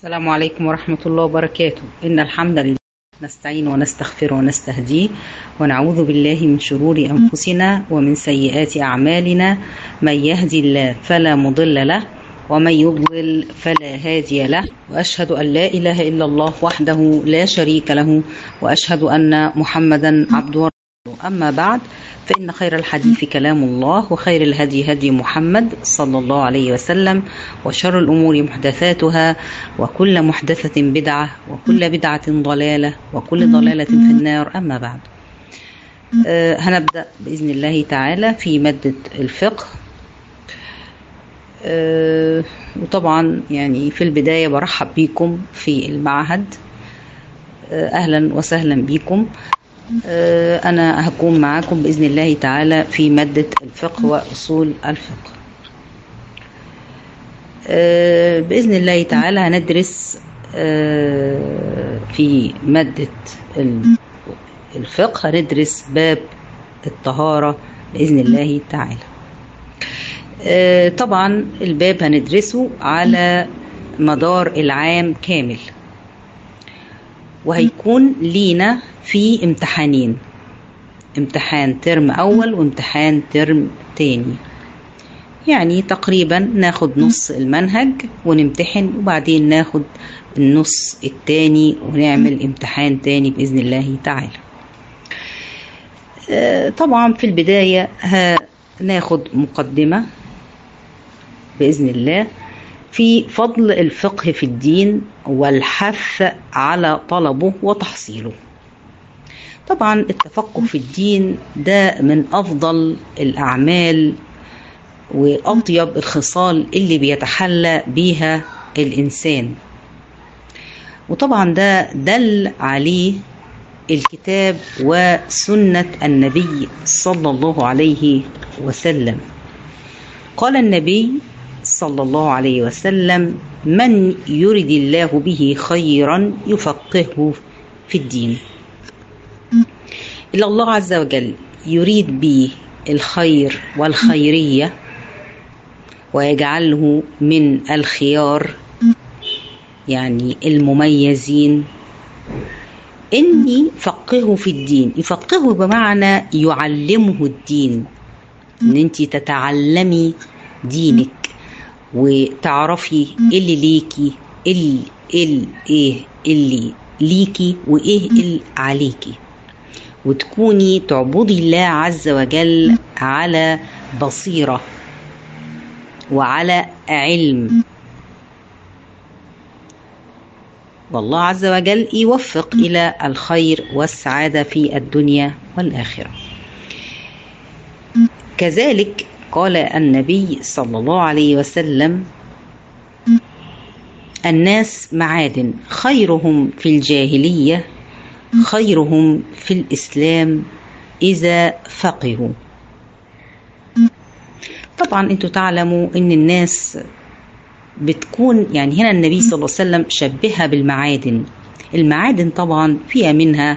السلام عليكم ورحمة الله وبركاته إن الحمد لله نستعين ونستغفر ونستهديه ونعوذ بالله من شرور أنفسنا ومن سيئات أعمالنا من يهدي الله فلا مضل له ومن يضلل فلا هادي له وأشهد أن لا إله إلا الله وحده لا شريك له وأشهد أن محمدا عبده ورسوله أما بعد فإن خير الحديث كلام الله وخير الهدي هدي محمد صلى الله عليه وسلم وشر الأمور محدثاتها وكل محدثة بدعة وكل بدعة ضلالة وكل ضلالة في النار أما بعد أه هنبدأ بإذن الله تعالى في مادة الفقه أه وطبعا يعني في البداية برحب بكم في المعهد أه أهلا وسهلا بكم أنا هكون معاكم بإذن الله تعالى في مادة الفقه وأصول الفقه بإذن الله تعالى هندرس في مادة الفقه هندرس باب الطهارة بإذن الله تعالى طبعا الباب هندرسه على مدار العام كامل وهيكون لينا في امتحانين امتحان ترم أول وامتحان ترم تاني يعني تقريبا ناخد نص المنهج ونمتحن وبعدين ناخد النص التاني ونعمل امتحان تاني بإذن الله تعالى طبعا في البداية هناخد مقدمة بإذن الله في فضل الفقه في الدين والحث على طلبه وتحصيله طبعا التفقه في الدين ده من افضل الاعمال واطيب الخصال اللي بيتحلى بيها الانسان وطبعا ده دل عليه الكتاب وسنه النبي صلى الله عليه وسلم قال النبي صلى الله عليه وسلم من يرد الله به خيرا يفقهه في الدين إلا الله عز وجل يريد به الخير والخيرية ويجعله من الخيار يعني المميزين إني فقهه في الدين يفقهه بمعنى يعلمه الدين إن أنت تتعلمي دينك وتعرفي اللي ليكي اللي, اللي ايه اللي ليكي وايه اللي عليكي وتكوني تعبدي الله عز وجل على بصيرة وعلى علم والله عز وجل يوفق إلى الخير والسعادة في الدنيا والآخرة كذلك قال النبي صلى الله عليه وسلم الناس معادن خيرهم في الجاهليه خيرهم في الاسلام اذا فقهوا طبعا انتوا تعلموا ان الناس بتكون يعني هنا النبي صلى الله عليه وسلم شبهها بالمعادن المعادن طبعا فيها منها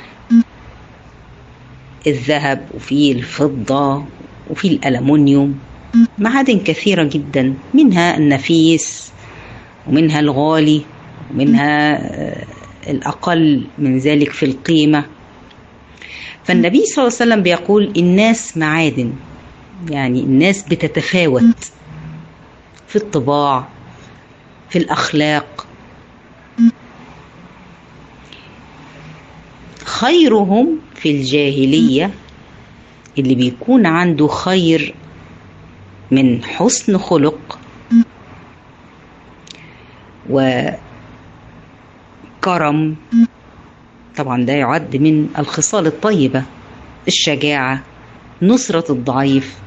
الذهب وفي الفضه وفي الألمنيوم معادن كثيرة جدا منها النفيس ومنها الغالي ومنها الأقل من ذلك في القيمة فالنبي صلى الله عليه وسلم بيقول الناس معادن يعني الناس بتتفاوت في الطباع في الأخلاق خيرهم في الجاهليه اللي بيكون عنده خير من حسن خلق وكرم طبعا ده يعد من الخصال الطيبة الشجاعة نصرة الضعيف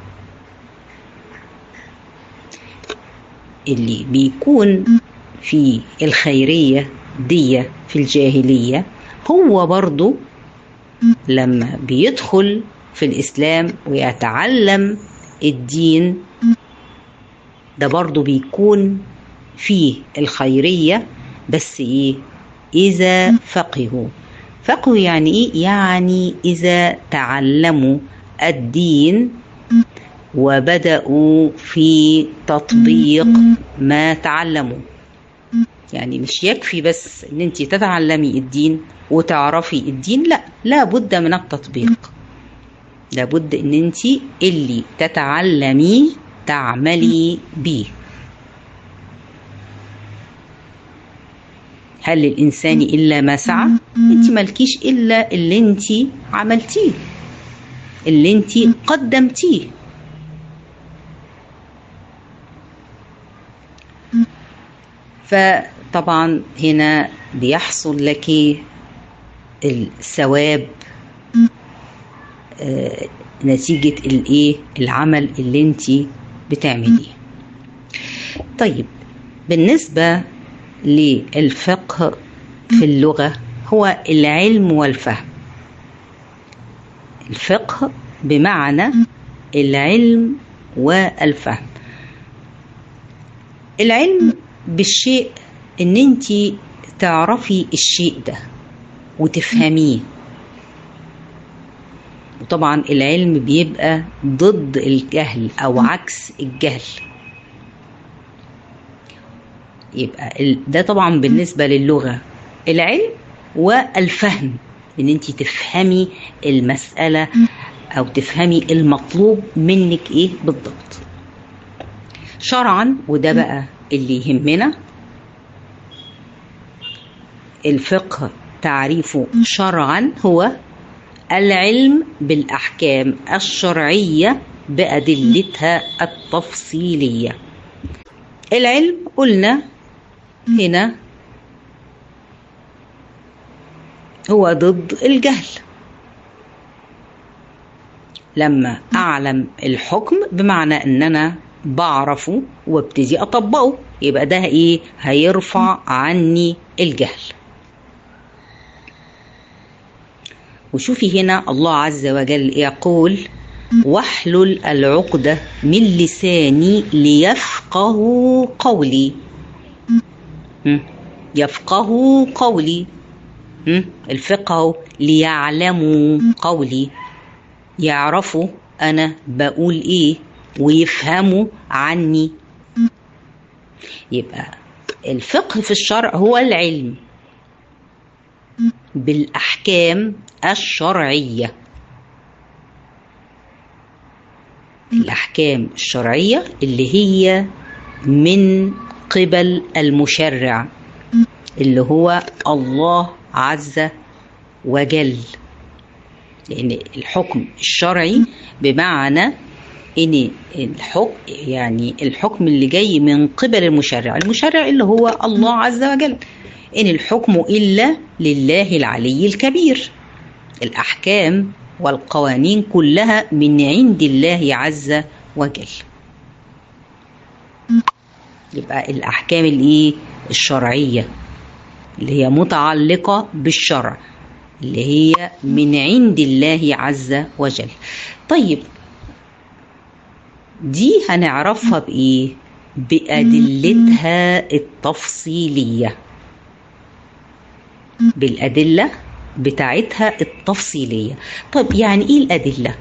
اللي بيكون في الخيرية دي في الجاهلية هو برضو لما بيدخل في الإسلام ويتعلم الدين ده برضو بيكون فيه الخيرية بس إيه إذا فقهوا فقهوا يعني إيه يعني إذا تعلموا الدين وبدأوا في تطبيق ما تعلموا يعني مش يكفي بس ان انت تتعلمي الدين وتعرفي الدين لا لابد من التطبيق لابد ان انت اللي تتعلميه تعملي بيه هل للإنسان إلا ما سعى انت مالكيش إلا اللي انت عملتيه اللي انت قدمتيه فطبعا هنا بيحصل لك الثواب آه نتيجة الايه العمل اللي انت بتعمليه طيب بالنسبة للفقه في اللغة هو العلم والفهم الفقه بمعنى العلم والفهم العلم بالشيء ان انت تعرفي الشيء ده وتفهميه وطبعا العلم بيبقى ضد الجهل او عكس الجهل يبقى ده طبعا بالنسبه للغه العلم والفهم ان انت تفهمي المساله او تفهمي المطلوب منك ايه بالضبط شرعا وده بقى اللي يهمنا الفقه تعريفه شرعا هو العلم بالاحكام الشرعيه بادلتها التفصيليه العلم قلنا هنا هو ضد الجهل لما اعلم الحكم بمعنى ان انا بعرفه وابتدي اطبقه يبقى ده ايه هيرفع عني الجهل وشوفي هنا الله عز وجل يقول واحلل العقدة من لساني ليفقهوا قولي يفقهوا قولي الفقه ليعلموا قولي يعرفوا أنا بقول إيه ويفهموا عني يبقى الفقه في الشرع هو العلم بالأحكام الشرعية الأحكام الشرعية اللي هي من قبل المشرع اللي هو الله عز وجل لأن الحكم الشرعي بمعنى ان الحكم يعني الحكم اللي جاي من قبل المشرع المشرع اللي هو الله عز وجل ان الحكم الا لله العلي الكبير الاحكام والقوانين كلها من عند الله عز وجل يبقى الاحكام الايه الشرعيه اللي هي متعلقه بالشرع اللي هي من عند الله عز وجل طيب دي هنعرفها بايه بادلتها التفصيليه بالادله بتاعتها التفصيليه طب يعني ايه الادله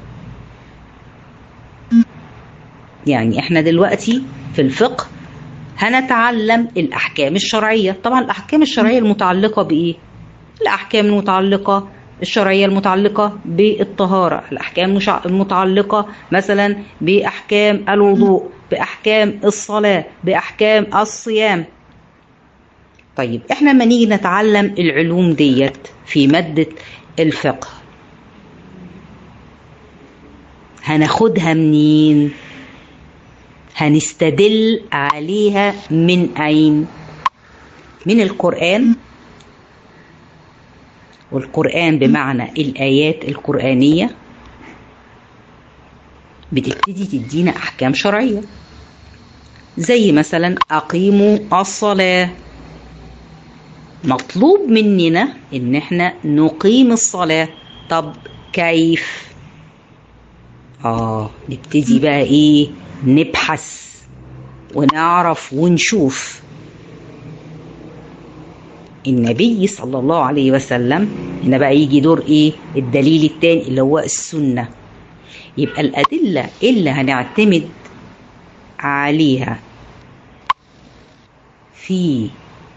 يعني احنا دلوقتي في الفقه هنتعلم الاحكام الشرعيه طبعا الاحكام الشرعيه المتعلقه بايه الاحكام المتعلقه الشرعيه المتعلقه بالطهاره الاحكام المتعلقه مثلا باحكام الوضوء باحكام الصلاه باحكام الصيام طيب احنا لما نيجي نتعلم العلوم ديت في ماده الفقه هناخدها منين هنستدل عليها من اين من القران والقرآن بمعنى الآيات القرآنية بتبتدي تدينا أحكام شرعية زي مثلا أقيموا الصلاة مطلوب مننا إن احنا نقيم الصلاة طب كيف آه نبتدي بقى إيه نبحث ونعرف ونشوف النبي صلى الله عليه وسلم هنا بقى يجي دور ايه الدليل التاني اللي هو السنة يبقى الأدلة اللي هنعتمد عليها في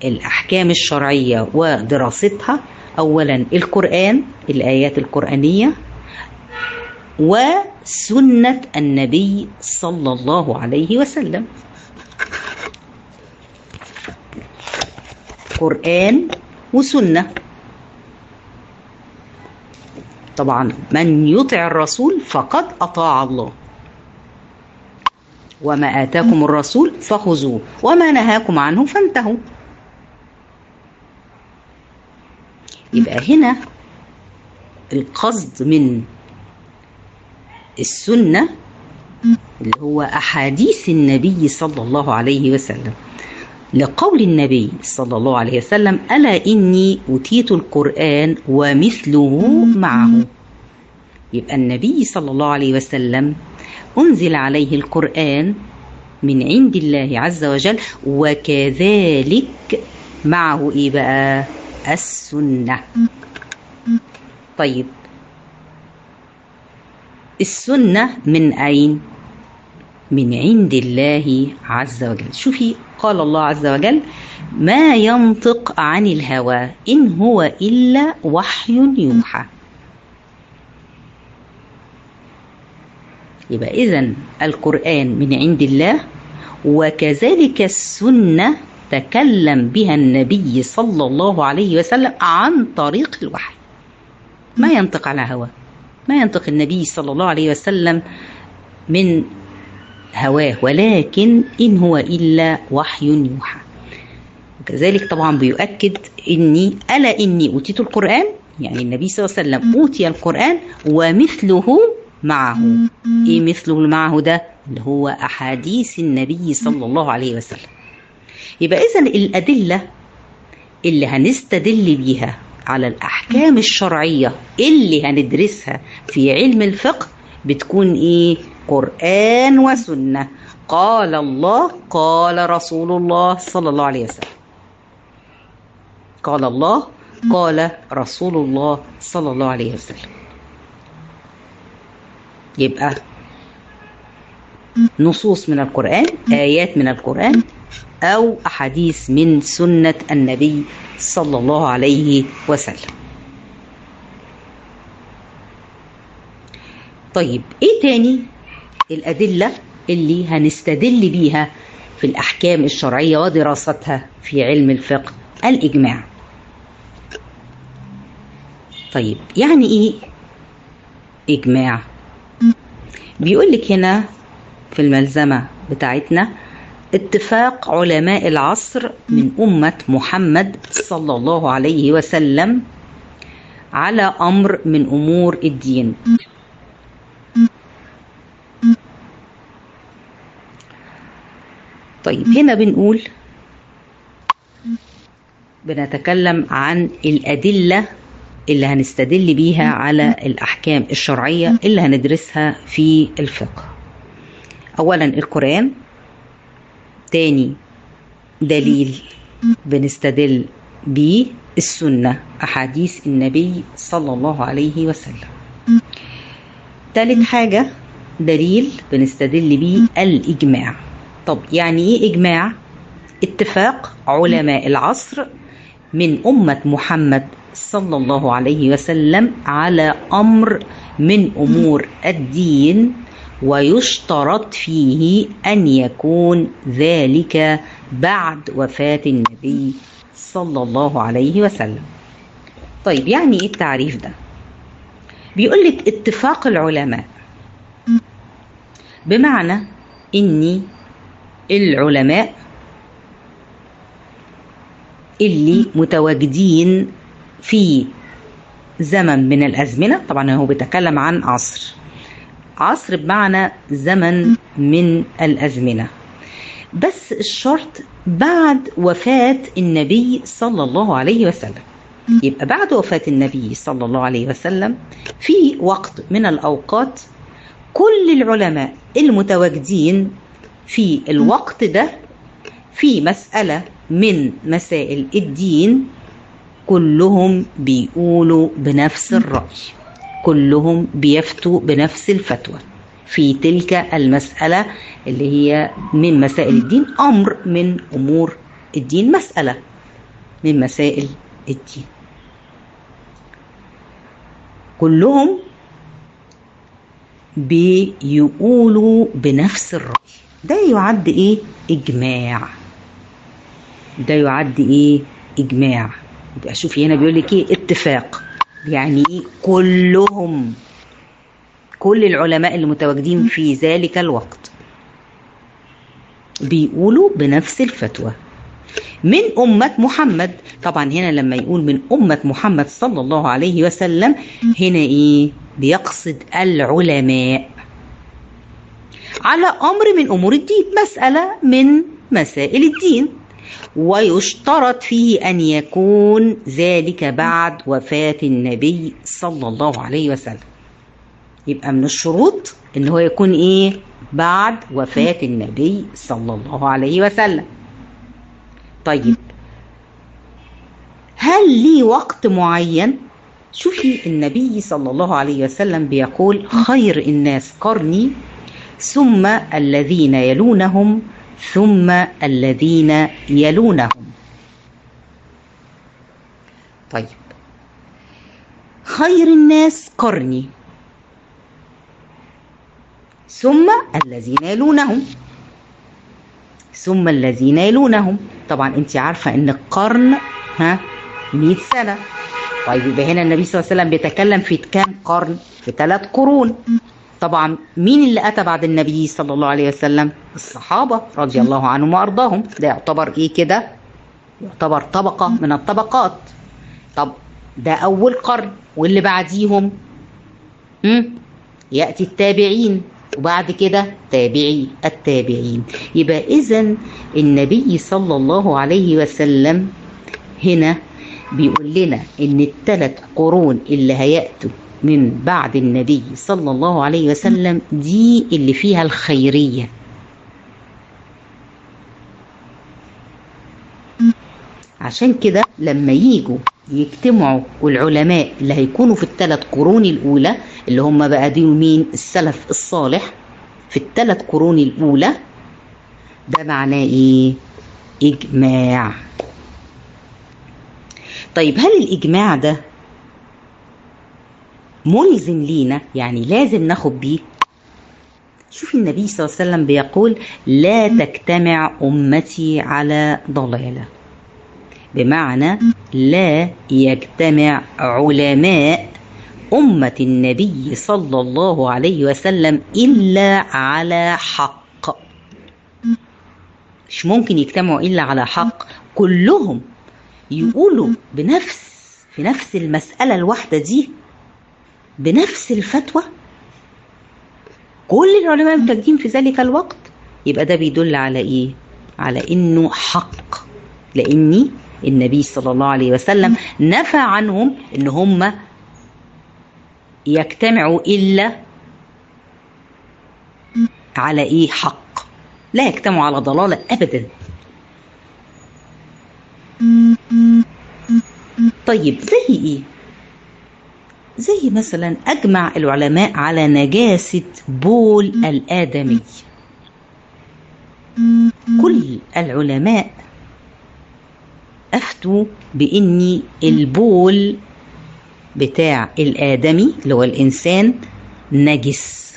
الأحكام الشرعية ودراستها أولا القرآن الآيات القرآنية وسنة النبي صلى الله عليه وسلم قرآن وسنة طبعا من يطع الرسول فقد أطاع الله وما آتاكم الرسول فخذوه وما نهاكم عنه فانتهوا يبقى هنا القصد من السنة اللي هو أحاديث النبي صلى الله عليه وسلم لقول النبي صلى الله عليه وسلم ألا إني أوتيت القرآن ومثله معه يبقى النبي صلى الله عليه وسلم أنزل عليه القرآن من عند الله عز وجل وكذلك معه إيه بقى السنة طيب السنة من أين؟ من عند الله عز وجل شوفي قال الله عز وجل ما ينطق عن الهوى إن هو إلا وحي يوحى يبقى إذا القرآن من عند الله وكذلك السنة تكلم بها النبي صلى الله عليه وسلم عن طريق الوحي ما ينطق على هوى ما ينطق النبي صلى الله عليه وسلم من هواه ولكن إن هو إلا وحي يوحى وكذلك طبعا بيؤكد إني ألا إني أوتيت القرآن يعني النبي صلى الله عليه وسلم أوتي القرآن ومثله معه إيه مثله معه ده اللي هو أحاديث النبي صلى الله عليه وسلم يبقى إذا الأدلة اللي هنستدل بيها على الأحكام الشرعية اللي هندرسها في علم الفقه بتكون إيه قرآن وسنة قال الله قال رسول الله صلى الله عليه وسلم قال الله قال رسول الله صلى الله عليه وسلم يبقى نصوص من القرآن آيات من القرآن أو أحاديث من سنة النبي صلى الله عليه وسلم طيب إيه تاني الأدلة اللي هنستدل بيها في الأحكام الشرعية ودراستها في علم الفقه الإجماع طيب يعني إيه إجماع بيقول لك هنا في الملزمة بتاعتنا اتفاق علماء العصر من أمة محمد صلى الله عليه وسلم على أمر من أمور الدين طيب هنا بنقول بنتكلم عن الأدلة اللي هنستدل بيها على الأحكام الشرعية اللي هندرسها في الفقه أولا القرآن تاني دليل بنستدل بيه السنة أحاديث النبي صلى الله عليه وسلم تالت حاجة دليل بنستدل بيه الإجماع طب يعني إيه إجماع؟ اتفاق علماء العصر من أمة محمد صلى الله عليه وسلم على أمر من أمور الدين ويشترط فيه أن يكون ذلك بعد وفاة النبي صلى الله عليه وسلم طيب يعني إيه التعريف ده؟ بيقول لك اتفاق العلماء بمعنى إني العلماء اللي متواجدين في زمن من الأزمنة طبعا هو بيتكلم عن عصر عصر بمعنى زمن من الأزمنة بس الشرط بعد وفاة النبي صلى الله عليه وسلم يبقى بعد وفاة النبي صلى الله عليه وسلم في وقت من الأوقات كل العلماء المتواجدين في الوقت ده في مسألة من مسائل الدين كلهم بيقولوا بنفس الرأي كلهم بيفتوا بنفس الفتوى في تلك المسألة اللي هي من مسائل الدين أمر من أمور الدين مسألة من مسائل الدين كلهم بيقولوا بنفس الرأي ده يعد ايه اجماع ده يعد ايه اجماع يبقى شوفي هنا بيقول لك ايه اتفاق يعني ايه كلهم كل العلماء اللي متواجدين في ذلك الوقت بيقولوا بنفس الفتوى من أمة محمد طبعا هنا لما يقول من أمة محمد صلى الله عليه وسلم هنا إيه بيقصد العلماء على أمر من أمور الدين مسألة من مسائل الدين ويشترط فيه أن يكون ذلك بعد وفاة النبي صلى الله عليه وسلم يبقى من الشروط ان هو يكون ايه بعد وفاة النبي صلى الله عليه وسلم طيب هل لي وقت معين شوفي النبي صلى الله عليه وسلم بيقول خير الناس قرني ثم الذين يلونهم ثم الذين يلونهم طيب خير الناس قرني ثم الذين يلونهم ثم الذين يلونهم طبعا انت عارفة ان القرن ها 100 سنة طيب يبقى هنا النبي صلى الله عليه وسلم بيتكلم في كام قرن في ثلاث قرون طبعا مين اللي اتى بعد النبي صلى الله عليه وسلم الصحابة رضي الله عنهم وارضاهم ده يعتبر ايه كده يعتبر طبقة من الطبقات طب ده اول قرن واللي بعديهم هم؟ يأتي التابعين وبعد كده تابعي التابعين يبقى إذا النبي صلى الله عليه وسلم هنا بيقول لنا إن الثلاث قرون اللي هيأتوا من بعد النبي صلى الله عليه وسلم دي اللي فيها الخيرية عشان كده لما يجوا يجتمعوا العلماء اللي هيكونوا في الثلاث قرون الأولى اللي هم بقى دي مين السلف الصالح في الثلاث قرون الأولى ده معناه إيه؟ إجماع طيب هل الإجماع ده ملزم لينا يعني لازم ناخد بيه شوف النبي صلى الله عليه وسلم بيقول لا تجتمع أمتي على ضلالة بمعنى لا يجتمع علماء أمة النبي صلى الله عليه وسلم إلا على حق مش ممكن يجتمعوا إلا على حق كلهم يقولوا بنفس في نفس المسألة الواحدة دي بنفس الفتوى كل العلماء المتواجدين في ذلك الوقت يبقى ده بيدل على ايه على انه حق لاني النبي صلى الله عليه وسلم نفى عنهم ان هم يجتمعوا الا على ايه حق لا يجتمعوا على ضلاله ابدا طيب زي ايه زي مثلا اجمع العلماء على نجاسه بول الادمي كل العلماء افتوا باني البول بتاع الادمي اللي هو الانسان نجس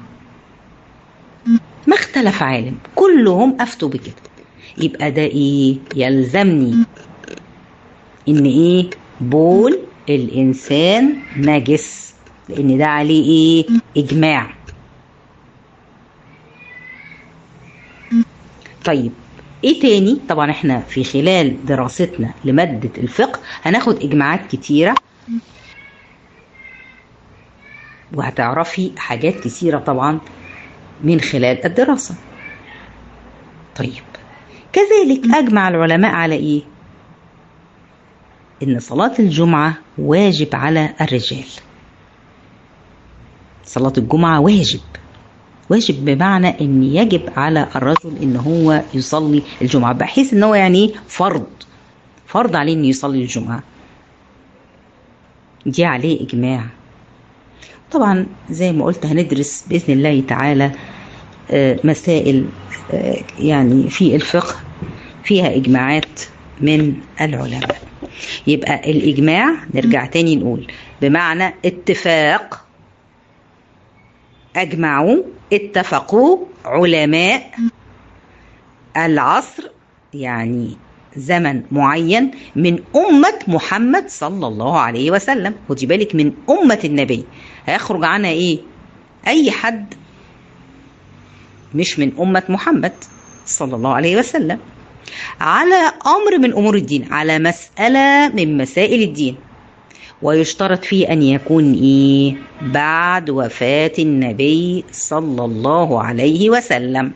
ما اختلف عالم كلهم افتوا بكده يبقى ده ايه يلزمني ان ايه بول الانسان نجس لان ده عليه ايه اجماع طيب ايه تاني طبعا احنا في خلال دراستنا لمادة الفقه هناخد اجماعات كتيرة وهتعرفي حاجات كتيرة طبعا من خلال الدراسة طيب كذلك اجمع العلماء على ايه ان صلاة الجمعة واجب على الرجال صلاة الجمعة واجب واجب بمعنى ان يجب على الرجل ان هو يصلي الجمعة بحيث ان هو يعني فرض فرض عليه انه يصلي الجمعة دي عليه اجماع طبعا زي ما قلت هندرس باذن الله تعالى مسائل يعني في الفقه فيها اجماعات من العلماء يبقى الإجماع نرجع تاني نقول بمعنى اتفاق أجمعوا اتفقوا علماء العصر يعني زمن معين من أمة محمد صلى الله عليه وسلم خدي بالك من أمة النبي هيخرج عنها إيه أي حد مش من أمة محمد صلى الله عليه وسلم على أمر من أمور الدين على مسألة من مسائل الدين ويشترط فيه أن يكون إيه بعد وفاة النبي صلى الله عليه وسلم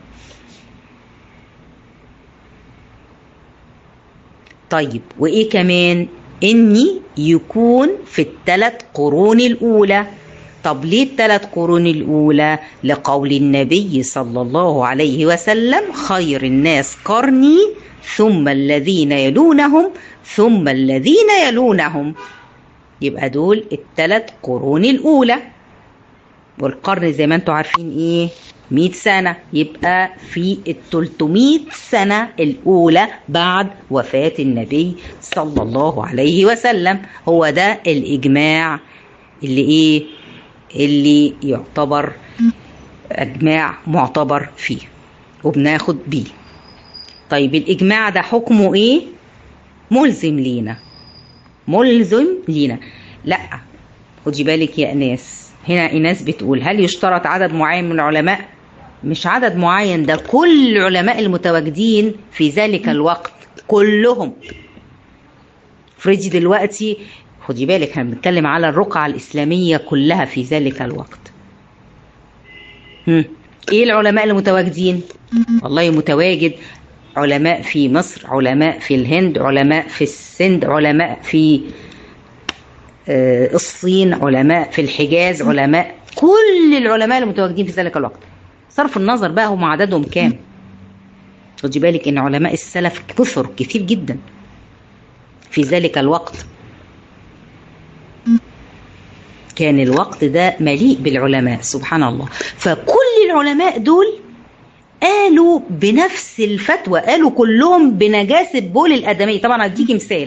طيب وإيه كمان إني يكون في الثلاث قرون الأولى طب ليه الثلاث قرون الأولى لقول النبي صلى الله عليه وسلم خير الناس قرني ثم الذين يلونهم ثم الذين يلونهم يبقى دول الثلاث قرون الأولى والقرن زي ما انتم عارفين ايه 100 سنة يبقى في ال 300 سنة الأولى بعد وفاة النبي صلى الله عليه وسلم هو ده الإجماع اللي إيه اللي يعتبر إجماع معتبر فيه وبناخد بيه طيب الإجماع ده حكمه إيه ملزم لينا ملزم لينا لا خدي بالك يا إناس هنا إناس بتقول هل يشترط عدد معين من العلماء مش عدد معين ده كل العلماء المتواجدين في ذلك الوقت كلهم فريدي دلوقتي خدي بالك احنا بنتكلم على الرقعة الإسلامية كلها في ذلك الوقت هم. ايه العلماء المتواجدين والله متواجد علماء في مصر علماء في الهند علماء في السند علماء في الصين علماء في الحجاز علماء كل العلماء المتواجدين في ذلك الوقت صرف النظر بقى هم عددهم كام خدي بالك ان علماء السلف كثر كثير جدا في ذلك الوقت كان الوقت ده مليء بالعلماء سبحان الله فكل العلماء دول قالوا بنفس الفتوى قالوا كلهم بنجاسة بول الآدمي طبعا هديكي مثال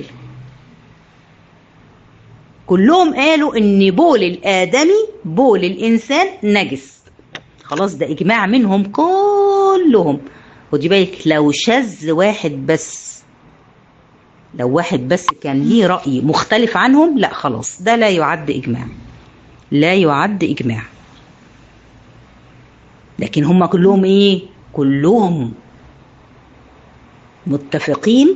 كلهم قالوا ان بول الآدمي بول الإنسان نجس خلاص ده إجماع منهم كلهم خدي بالك لو شذ واحد بس لو واحد بس كان ليه رأي مختلف عنهم لا خلاص ده لا يعد إجماع لا يعد إجماع لكن هم كلهم إيه كلهم متفقين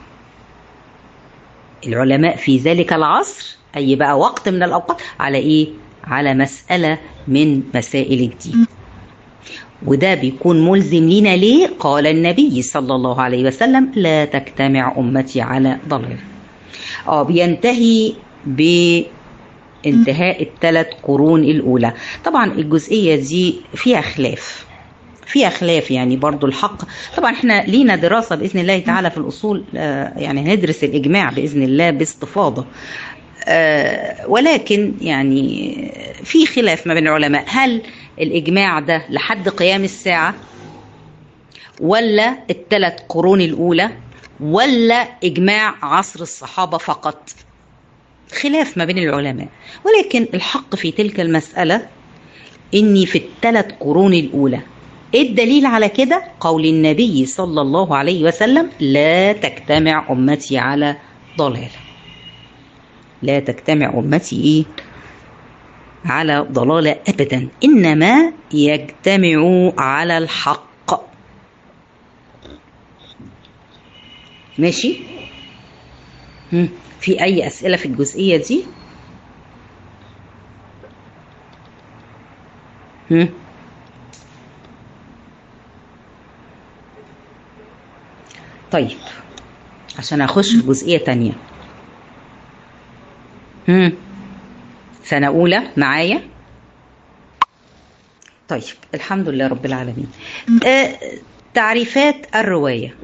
العلماء في ذلك العصر أي بقى وقت من الأوقات على إيه على مسألة من مسائل الدين وده بيكون ملزم لينا ليه قال النبي صلى الله عليه وسلم لا تجتمع أمتي على ضلال اه بينتهي بانتهاء الثلاث قرون الأولى طبعا الجزئية دي فيها خلاف فيها خلاف يعني برضو الحق طبعا احنا لينا دراسة بإذن الله تعالى في الأصول يعني هندرس الإجماع بإذن الله باستفاضة ولكن يعني في خلاف ما بين العلماء هل الإجماع ده لحد قيام الساعة ولا الثلاث قرون الأولى ولا إجماع عصر الصحابة فقط خلاف ما بين العلماء ولكن الحق في تلك المسألة إني في الثلاث قرون الأولى إيه الدليل على كده قول النبي صلى الله عليه وسلم لا تجتمع أمتي على ضلال لا تجتمع أمتي إيه على ضلالة أبدا إنما يجتمعوا على الحق ماشي هم. في أي أسئلة في الجزئية دي هم. طيب عشان أخش في جزئية تانية هم. سنة أولى معايا طيب الحمد لله رب العالمين آه تعريفات الرواية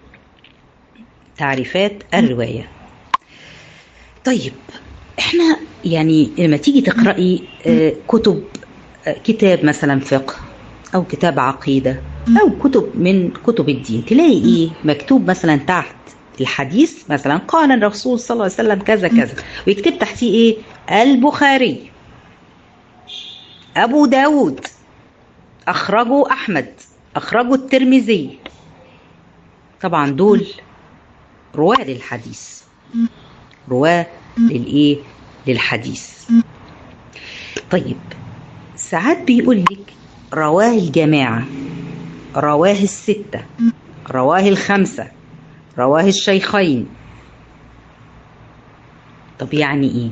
تعريفات الرواية طيب احنا يعني لما تيجي تقرأي آه كتب آه كتاب مثلا فقه أو كتاب عقيدة أو كتب من كتب الدين تلاقي إيه مكتوب مثلا تحت الحديث مثلا قال الرسول صلى الله عليه وسلم كذا كذا ويكتب تحتيه ايه البخاري ابو داود اخرجه احمد اخرجه الترمذي طبعا دول رواه للحديث رواه للايه للحديث طيب ساعات بيقول لك رواه الجماعه رواه السته رواه الخمسه رواه الشيخين طب يعني ايه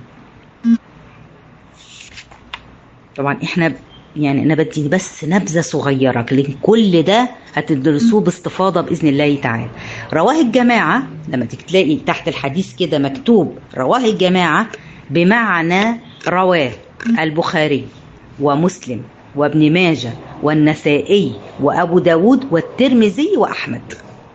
طبعا احنا يعني انا بدي بس نبذه صغيره لكن كل ده هتدرسوه باستفاضه باذن الله تعالى رواه الجماعه لما تلاقي تحت الحديث كده مكتوب رواه الجماعه بمعنى رواه البخاري ومسلم وابن ماجه والنسائي وابو داود والترمذي واحمد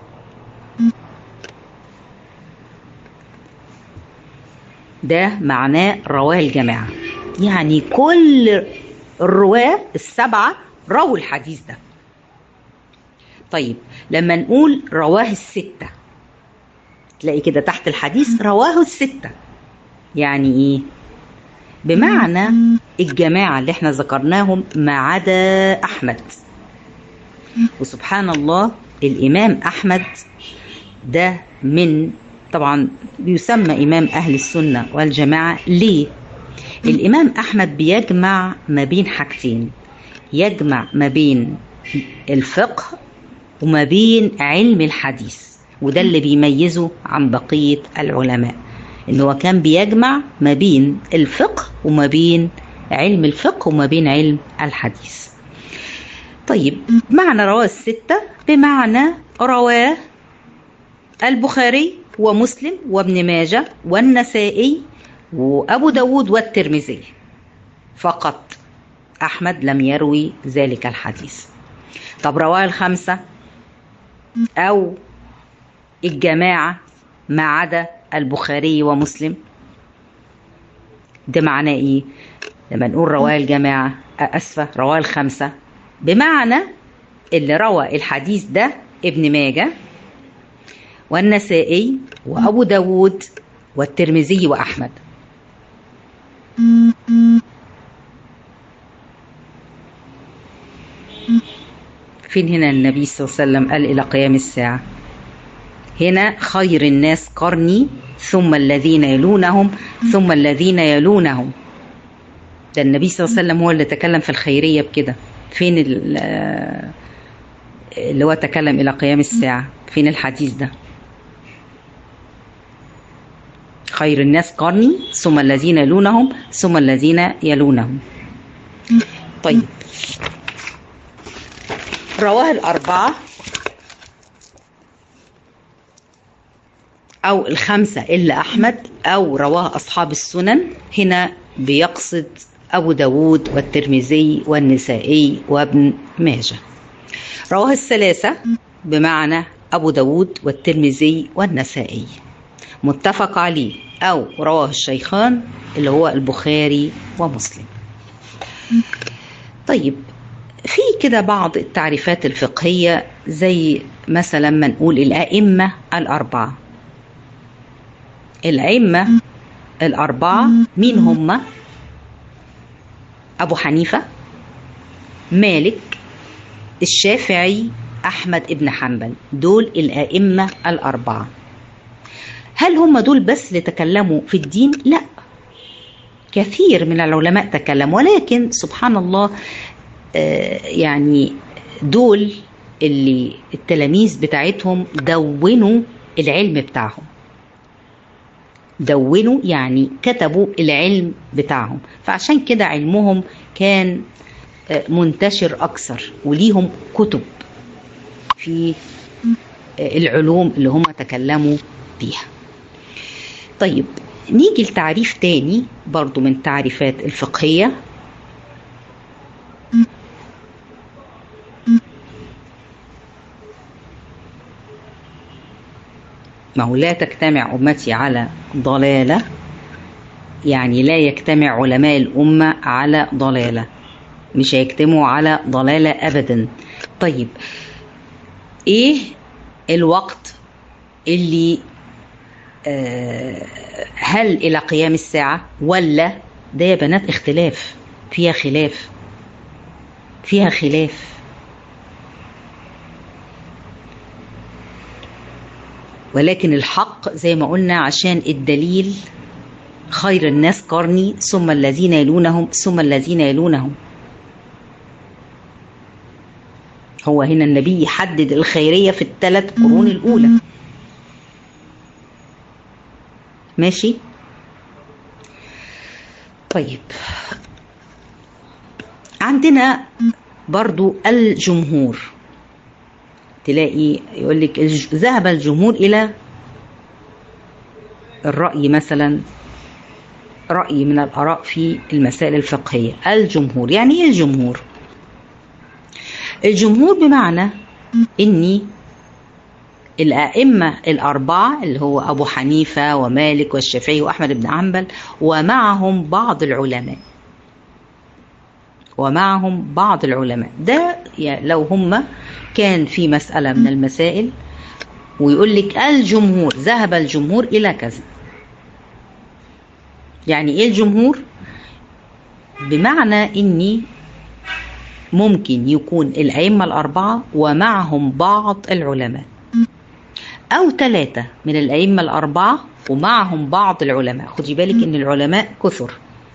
ده معناه رواه الجماعه يعني كل الرواه السبعه رووا الحديث ده طيب لما نقول رواه السته تلاقي كده تحت الحديث رواه السته يعني ايه بمعنى الجماعه اللي احنا ذكرناهم ما عدا احمد وسبحان الله الامام احمد ده من طبعا بيسمى امام اهل السنه والجماعه ليه الامام احمد بيجمع ما بين حاجتين يجمع ما بين الفقه وما بين علم الحديث وده اللي بيميزه عن بقيه العلماء ان هو كان بيجمع ما بين الفقه وما بين علم الفقه وما بين علم الحديث طيب معنى رواه الستة بمعنى رواه البخاري ومسلم وابن ماجة والنسائي وأبو داود والترمذي فقط أحمد لم يروي ذلك الحديث طب رواه الخمسة أو الجماعة ما عدا البخاري ومسلم ده معناه ايه لما نقول رواه الجماعة أسفة رواه الخمسة بمعنى اللي روى الحديث ده ابن ماجه والنسائي وأبو داود والترمذي وأحمد فين هنا النبي صلى الله عليه وسلم قال إلى قيام الساعة هنا خير الناس قرني ثم الذين يلونهم ثم الذين يلونهم ده النبي صلى الله عليه وسلم هو اللي تكلم في الخيرية بكده فين اللي هو تكلم إلى قيام الساعة فين الحديث ده خير الناس قرني ثم الذين يلونهم ثم الذين يلونهم طيب رواه الأربعة أو الخمسة إلا أحمد أو رواه أصحاب السنن هنا بيقصد أبو داود والترمذي والنسائي وابن ماجه رواه الثلاثة بمعنى أبو داود والترمذي والنسائي متفق عليه أو رواه الشيخان اللي هو البخاري ومسلم طيب في كده بعض التعريفات الفقهية زي مثلا ما نقول الأئمة الأربعة الأئمة الأربعة مين هم؟ أبو حنيفة مالك الشافعي أحمد ابن حنبل دول الأئمة الأربعة هل هم دول بس اللي تكلموا في الدين؟ لا كثير من العلماء تكلموا ولكن سبحان الله آه يعني دول اللي التلاميذ بتاعتهم دونوا العلم بتاعهم دونوا يعني كتبوا العلم بتاعهم فعشان كده علمهم كان منتشر أكثر وليهم كتب في العلوم اللي هم تكلموا بيها طيب نيجي لتعريف تاني برضو من التعريفات الفقهية ما هو لا تجتمع أمتي على ضلالة يعني لا يجتمع علماء الأمة على ضلالة مش هيجتمعوا على ضلالة أبدا طيب إيه الوقت اللي هل إلى قيام الساعة ولا ده يا بنات اختلاف فيها خلاف فيها خلاف ولكن الحق زي ما قلنا عشان الدليل خير الناس قرني ثم الذين يلونهم ثم الذين يلونهم هو هنا النبي يحدد الخيرية في الثلاث قرون الأولى ماشي طيب عندنا برضو الجمهور تلاقي يقول لك ذهب الجمهور إلى الرأي مثلا رأي من الآراء في المسائل الفقهية الجمهور يعني إيه الجمهور الجمهور بمعنى إني الأئمة الأربعة اللي هو أبو حنيفة ومالك والشافعي وأحمد بن حنبل ومعهم بعض العلماء ومعهم بعض العلماء ده يعني لو هم كان في مسألة من المسائل ويقول لك الجمهور ذهب الجمهور إلى كذا يعني إيه الجمهور بمعنى إني ممكن يكون الأئمة الأربعة ومعهم بعض العلماء أو ثلاثة من الأئمة الأربعة ومعهم بعض العلماء خدي بالك إن العلماء كثر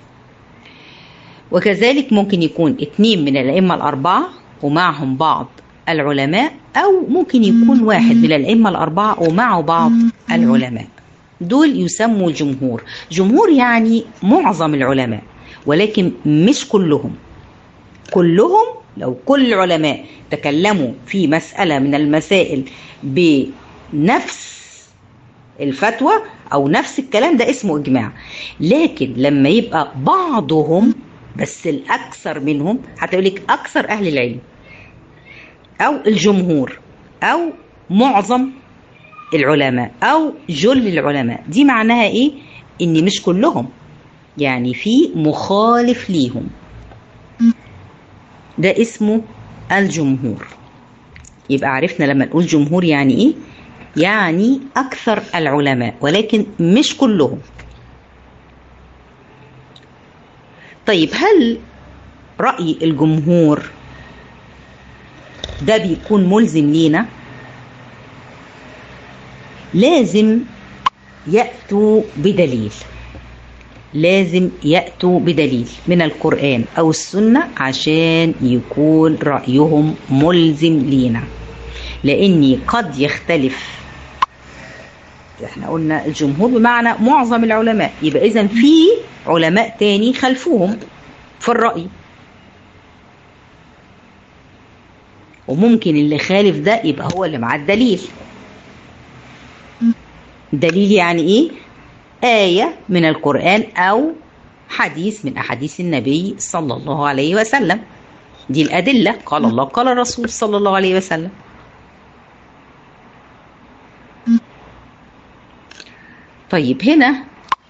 وكذلك ممكن يكون اثنين من الأئمة الأربعة ومعهم بعض العلماء أو ممكن يكون واحد من الأئمة الأربعة ومعه بعض العلماء دول يسموا الجمهور جمهور يعني معظم العلماء ولكن مش كلهم كلهم لو كل العلماء تكلموا في مسألة من المسائل بنفس الفتوى أو نفس الكلام ده اسمه إجماع لكن لما يبقى بعضهم بس الأكثر منهم حتى يقول لك أكثر أهل العلم أو الجمهور أو معظم العلماء أو جل العلماء دي معناها إيه؟ إن مش كلهم يعني في مخالف ليهم ده اسمه الجمهور يبقى عرفنا لما نقول جمهور يعني ايه يعني اكثر العلماء ولكن مش كلهم طيب هل راي الجمهور ده بيكون ملزم لينا لازم ياتوا بدليل لازم يأتوا بدليل من القرآن أو السنة عشان يكون رأيهم ملزم لينا لأني قد يختلف احنا قلنا الجمهور بمعنى معظم العلماء يبقى إذا في علماء تاني خلفوهم في الرأي وممكن اللي خالف ده يبقى هو اللي معاه الدليل دليل يعني ايه آية من القرآن أو حديث من أحاديث النبي صلى الله عليه وسلم دي الأدلة قال الله قال الرسول صلى الله عليه وسلم طيب هنا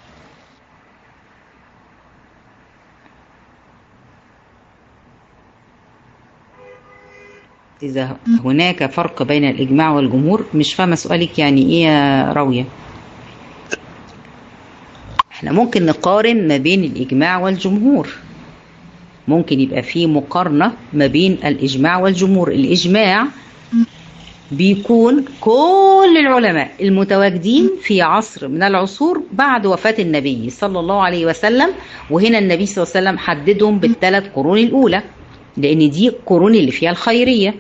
إذا هناك فرق بين الإجماع والجمهور مش فاهمة سؤالك يعني إيه يا راوية احنا ممكن نقارن ما بين الإجماع والجمهور ممكن يبقى في مقارنة ما بين الإجماع والجمهور الإجماع بيكون كل العلماء المتواجدين في عصر من العصور بعد وفاة النبي صلى الله عليه وسلم وهنا النبي صلى الله عليه وسلم حددهم بالثلاث قرون الأولى لأن دي القرون اللي فيها الخيرية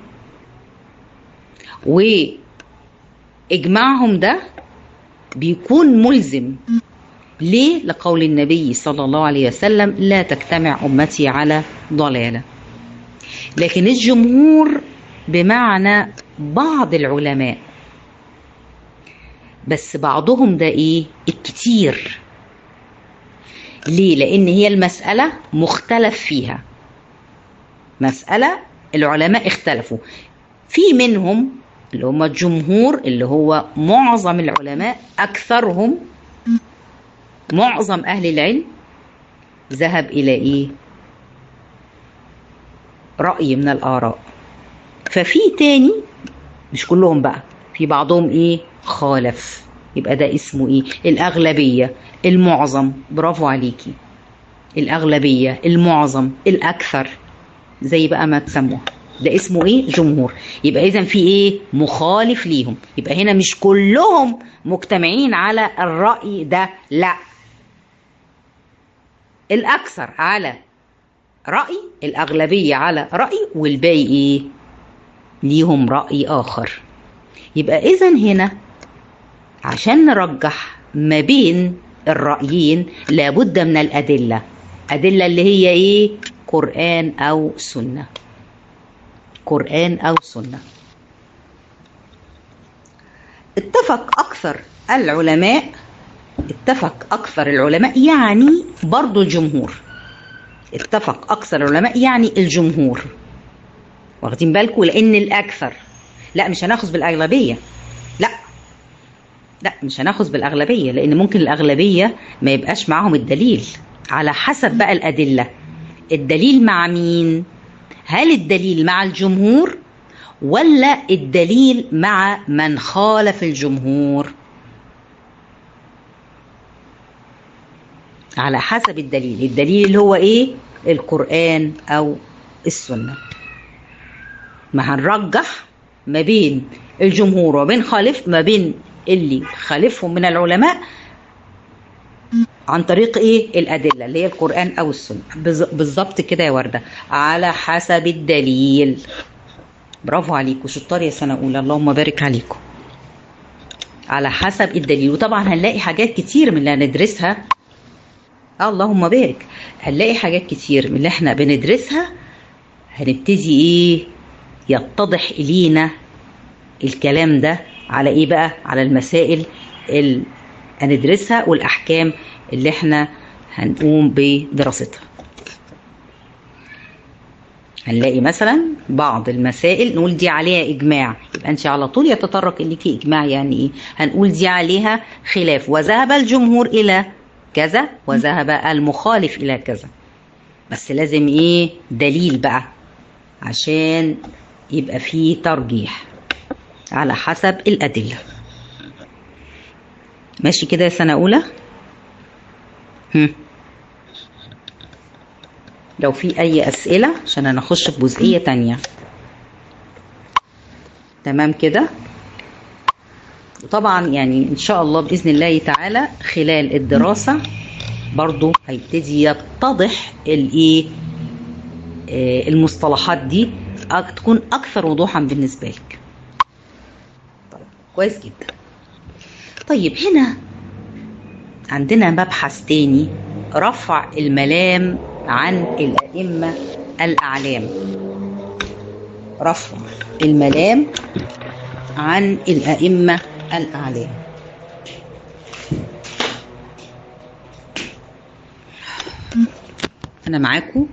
وإجماعهم ده بيكون ملزم ليه؟ لقول النبي صلى الله عليه وسلم لا تجتمع أمتي على ضلالة لكن الجمهور بمعنى بعض العلماء بس بعضهم ده ايه الكتير ليه لان هي المسألة مختلف فيها مسألة العلماء اختلفوا في منهم اللي هم الجمهور اللي هو معظم العلماء أكثرهم معظم أهل العلم ذهب إلى إيه رأي من الآراء ففي تاني مش كلهم بقى في بعضهم إيه خالف يبقى ده اسمه ايه الاغلبيه المعظم برافو عليكي الاغلبيه المعظم الاكثر زي بقى ما تسموها ده اسمه ايه جمهور يبقى اذا في ايه مخالف ليهم يبقى هنا مش كلهم مجتمعين على الراي ده لا الاكثر على راي الاغلبيه على راي والباقي ايه ليهم راي اخر يبقى اذا هنا عشان نرجح ما بين الرايين لابد من الادله ادله اللي هي ايه قران او سنه قرآن أو سنة اتفق أكثر العلماء اتفق أكثر العلماء يعني برضو الجمهور اتفق أكثر العلماء يعني الجمهور واخدين بالكم لأن الأكثر لا مش هناخذ بالأغلبية لا لا مش هناخذ بالأغلبية لأن ممكن الأغلبية ما يبقاش معاهم الدليل على حسب بقى الأدلة الدليل مع مين؟ هل الدليل مع الجمهور ولا الدليل مع من خالف الجمهور على حسب الدليل الدليل اللي هو ايه القرآن او السنة ما هنرجح ما بين الجمهور وبين خالف ما بين اللي خالفهم من العلماء عن طريق ايه الادله اللي هي القران او السنه بالظبط كده يا ورده على حسب الدليل برافو عليكم شطار يا سنه اولى اللهم بارك عليكم على حسب الدليل وطبعا هنلاقي حاجات كتير من اللي هندرسها آه اللهم بارك هنلاقي حاجات كتير من اللي احنا بندرسها هنبتدي ايه يتضح الينا الكلام ده على ايه بقى على المسائل اللي هندرسها والاحكام اللي احنا هنقوم بدراستها هنلاقي مثلا بعض المسائل نقول دي عليها اجماع يبقى انت على طول يتطرق ليكي اجماع يعني ايه هنقول دي عليها خلاف وذهب الجمهور الى كذا وذهب المخالف الى كذا بس لازم ايه دليل بقى عشان يبقى فيه ترجيح على حسب الادله ماشي كده يا سنه اولى هم. لو في اي اسئله عشان انا اخش في جزئيه تانية تمام كده وطبعا يعني ان شاء الله باذن الله تعالى خلال الدراسه برضو هيبتدي يتضح الايه آه المصطلحات دي تكون اكثر وضوحا بالنسبه لك طيب كويس جدا طيب هنا عندنا مبحث تاني رفع الملام عن الأئمة الأعلام رفع الملام عن الأئمة الأعلام أنا معاكم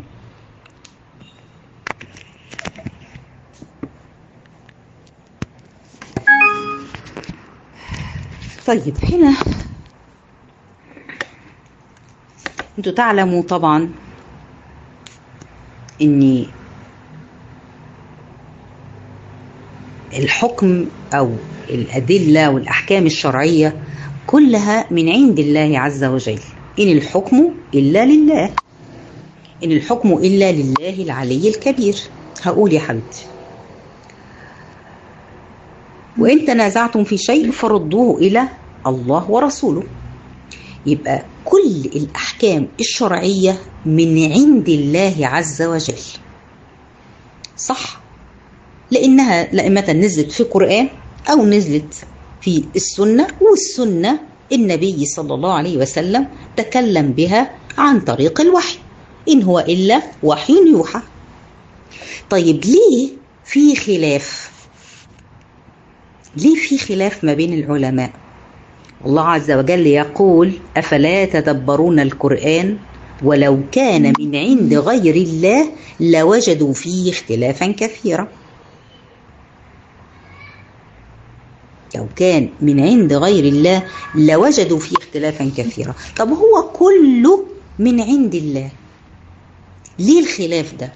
طيب هنا انتوا تعلموا طبعا ان الحكم او الادله والاحكام الشرعيه كلها من عند الله عز وجل ان الحكم الا لله ان الحكم الا لله العلي الكبير هقول يا حبيبتي وان تنازعتم في شيء فردوه الى الله ورسوله يبقى كل الأحكام الشرعية من عند الله عز وجل صح لأنها لأمة نزلت في القرآن أو نزلت في السنة والسنة النبي صلى الله عليه وسلم تكلم بها عن طريق الوحي إن هو إلا وحي يوحى طيب ليه في خلاف ليه في خلاف ما بين العلماء الله عز وجل يقول افلا تدبرون القران ولو كان من عند غير الله لوجدوا فيه اختلافا كثيرا لو كان من عند غير الله لوجدوا فيه اختلافا كثيرا طب هو كله من عند الله ليه الخلاف ده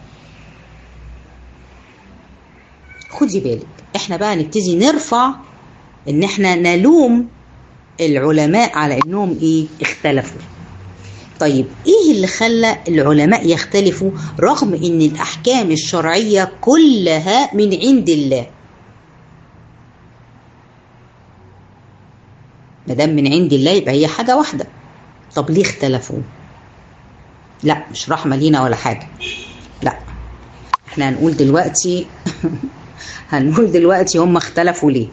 خدي بالك احنا بقى نبتدي نرفع ان احنا نلوم العلماء على انهم ايه اختلفوا طيب ايه اللي خلى العلماء يختلفوا رغم ان الاحكام الشرعيه كلها من عند الله ما دام من عند الله يبقى هي حاجه واحده طب ليه اختلفوا لا مش رحمه لينا ولا حاجه لا احنا هنقول دلوقتي هنقول دلوقتي هم اختلفوا ليه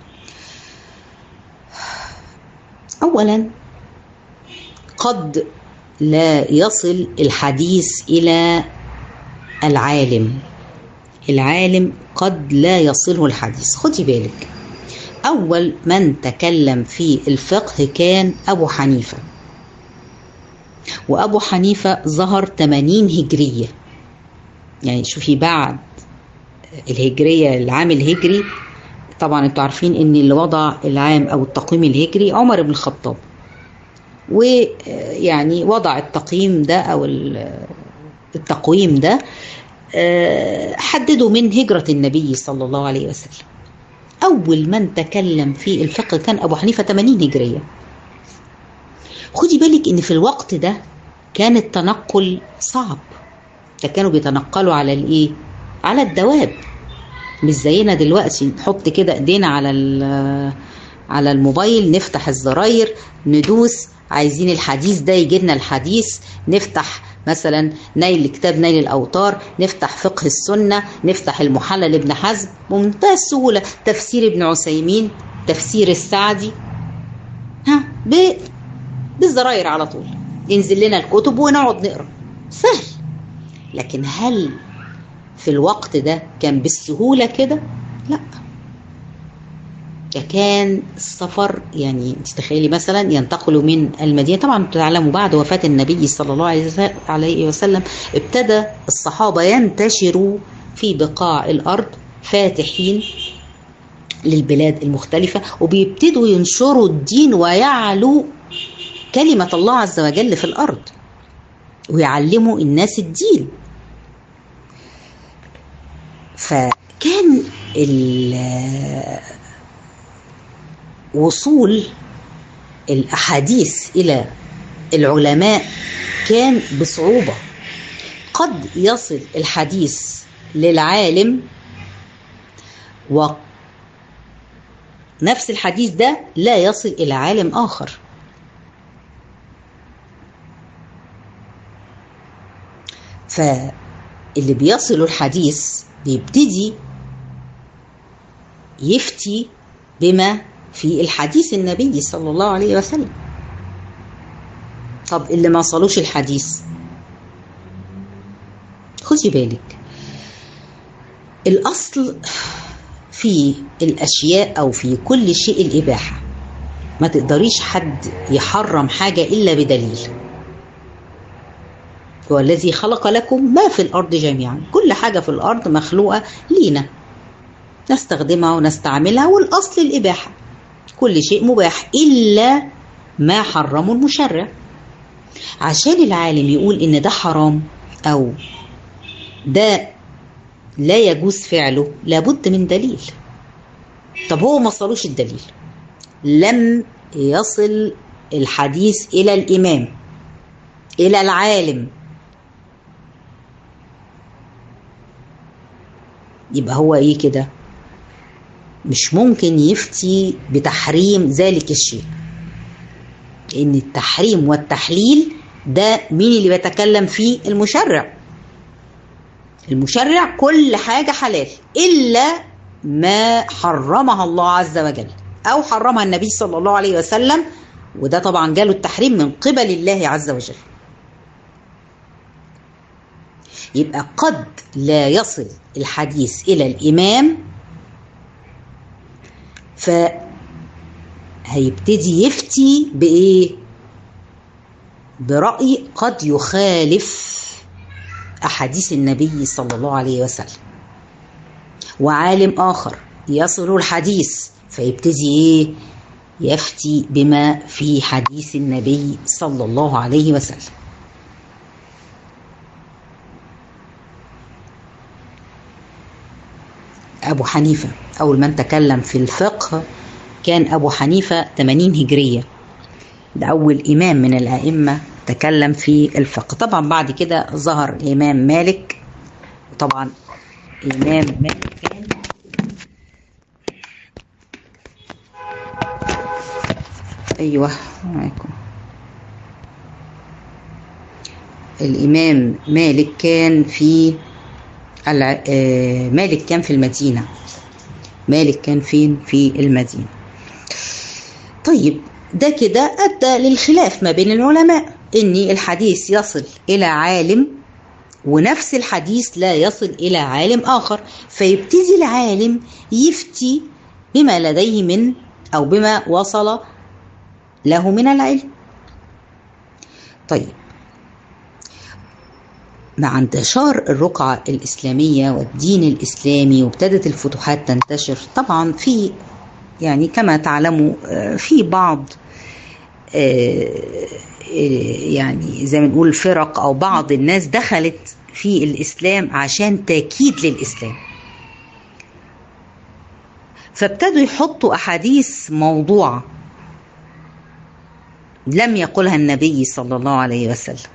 اولا قد لا يصل الحديث الى العالم العالم قد لا يصله الحديث خدي بالك اول من تكلم في الفقه كان ابو حنيفه وابو حنيفه ظهر 80 هجريه يعني شوفي بعد الهجريه العام الهجري طبعا انتوا عارفين ان اللي وضع العام او التقويم الهجري عمر بن الخطاب ويعني وضع التقييم ده او التقويم ده حددوا من هجرة النبي صلى الله عليه وسلم أول من تكلم في الفقه كان أبو حنيفة 80 هجرية خدي بالك إن في الوقت ده كان التنقل صعب ده كانوا بيتنقلوا على الإيه؟ على الدواب مش زينا دلوقتي نحط كده ايدينا على على الموبايل نفتح الزراير ندوس عايزين الحديث ده يجي لنا الحديث نفتح مثلا نيل كتاب نيل الاوطار نفتح فقه السنه نفتح المحلل ابن حزم بمنتهى السهوله تفسير ابن عثيمين تفسير السعدي ها ب... بالزراير على طول ينزل لنا الكتب ونقعد نقرا سهل لكن هل في الوقت ده كان بالسهوله كده لا كان السفر يعني تتخيلي مثلا ينتقلوا من المدينه طبعا تعلموا بعد وفاه النبي صلى الله عليه وسلم ابتدى الصحابه ينتشروا في بقاع الارض فاتحين للبلاد المختلفه وبيبتدوا ينشروا الدين ويعلو كلمه الله عز وجل في الارض ويعلموا الناس الدين فكان وصول الاحاديث الى العلماء كان بصعوبه قد يصل الحديث للعالم ونفس الحديث ده لا يصل الى عالم اخر فاللي بيصل الحديث بيبتدي يفتي بما في الحديث النبي صلى الله عليه وسلم طب اللي ما صلوش الحديث خدي بالك الأصل في الأشياء أو في كل شيء الإباحة ما تقدريش حد يحرم حاجة إلا بدليل هو الذي خلق لكم ما في الأرض جميعا كل حاجة في الأرض مخلوقة لينا نستخدمها ونستعملها والأصل الإباحة كل شيء مباح إلا ما حرمه المشرع عشان العالم يقول إن ده حرام أو ده لا يجوز فعله لابد من دليل طب هو ما صلوش الدليل لم يصل الحديث إلى الإمام إلى العالم يبقى هو إيه كده مش ممكن يفتي بتحريم ذلك الشيء لأن التحريم والتحليل ده مين اللي بيتكلم فيه المشرع المشرع كل حاجة حلال إلا ما حرمها الله عز وجل أو حرمها النبي صلى الله عليه وسلم وده طبعا جاله التحريم من قبل الله عز وجل يبقى قد لا يصل الحديث إلى الإمام فهيبتدي يفتي بإيه؟ برأي قد يخالف أحاديث النبي صلى الله عليه وسلم وعالم آخر يصل الحديث فيبتدي إيه؟ يفتي بما في حديث النبي صلى الله عليه وسلم أبو حنيفة أول من تكلم في الفقه كان أبو حنيفة 80 هجرية ده أول إمام من الأئمة تكلم في الفقه طبعا بعد كده ظهر الإمام مالك طبعا إمام مالك كان أيوه معاكم الإمام مالك كان في الع... آه مالك كان في المدينة مالك كان فين في المدينة طيب ده كده أدى للخلاف ما بين العلماء إن الحديث يصل إلى عالم ونفس الحديث لا يصل إلى عالم آخر فيبتدي العالم يفتي بما لديه من أو بما وصل له من العلم طيب مع انتشار الرقعة الإسلامية والدين الإسلامي وابتدت الفتوحات تنتشر طبعا في يعني كما تعلموا في بعض يعني زي ما نقول فرق أو بعض الناس دخلت في الإسلام عشان تأكيد للإسلام فابتدوا يحطوا أحاديث موضوعة لم يقلها النبي صلى الله عليه وسلم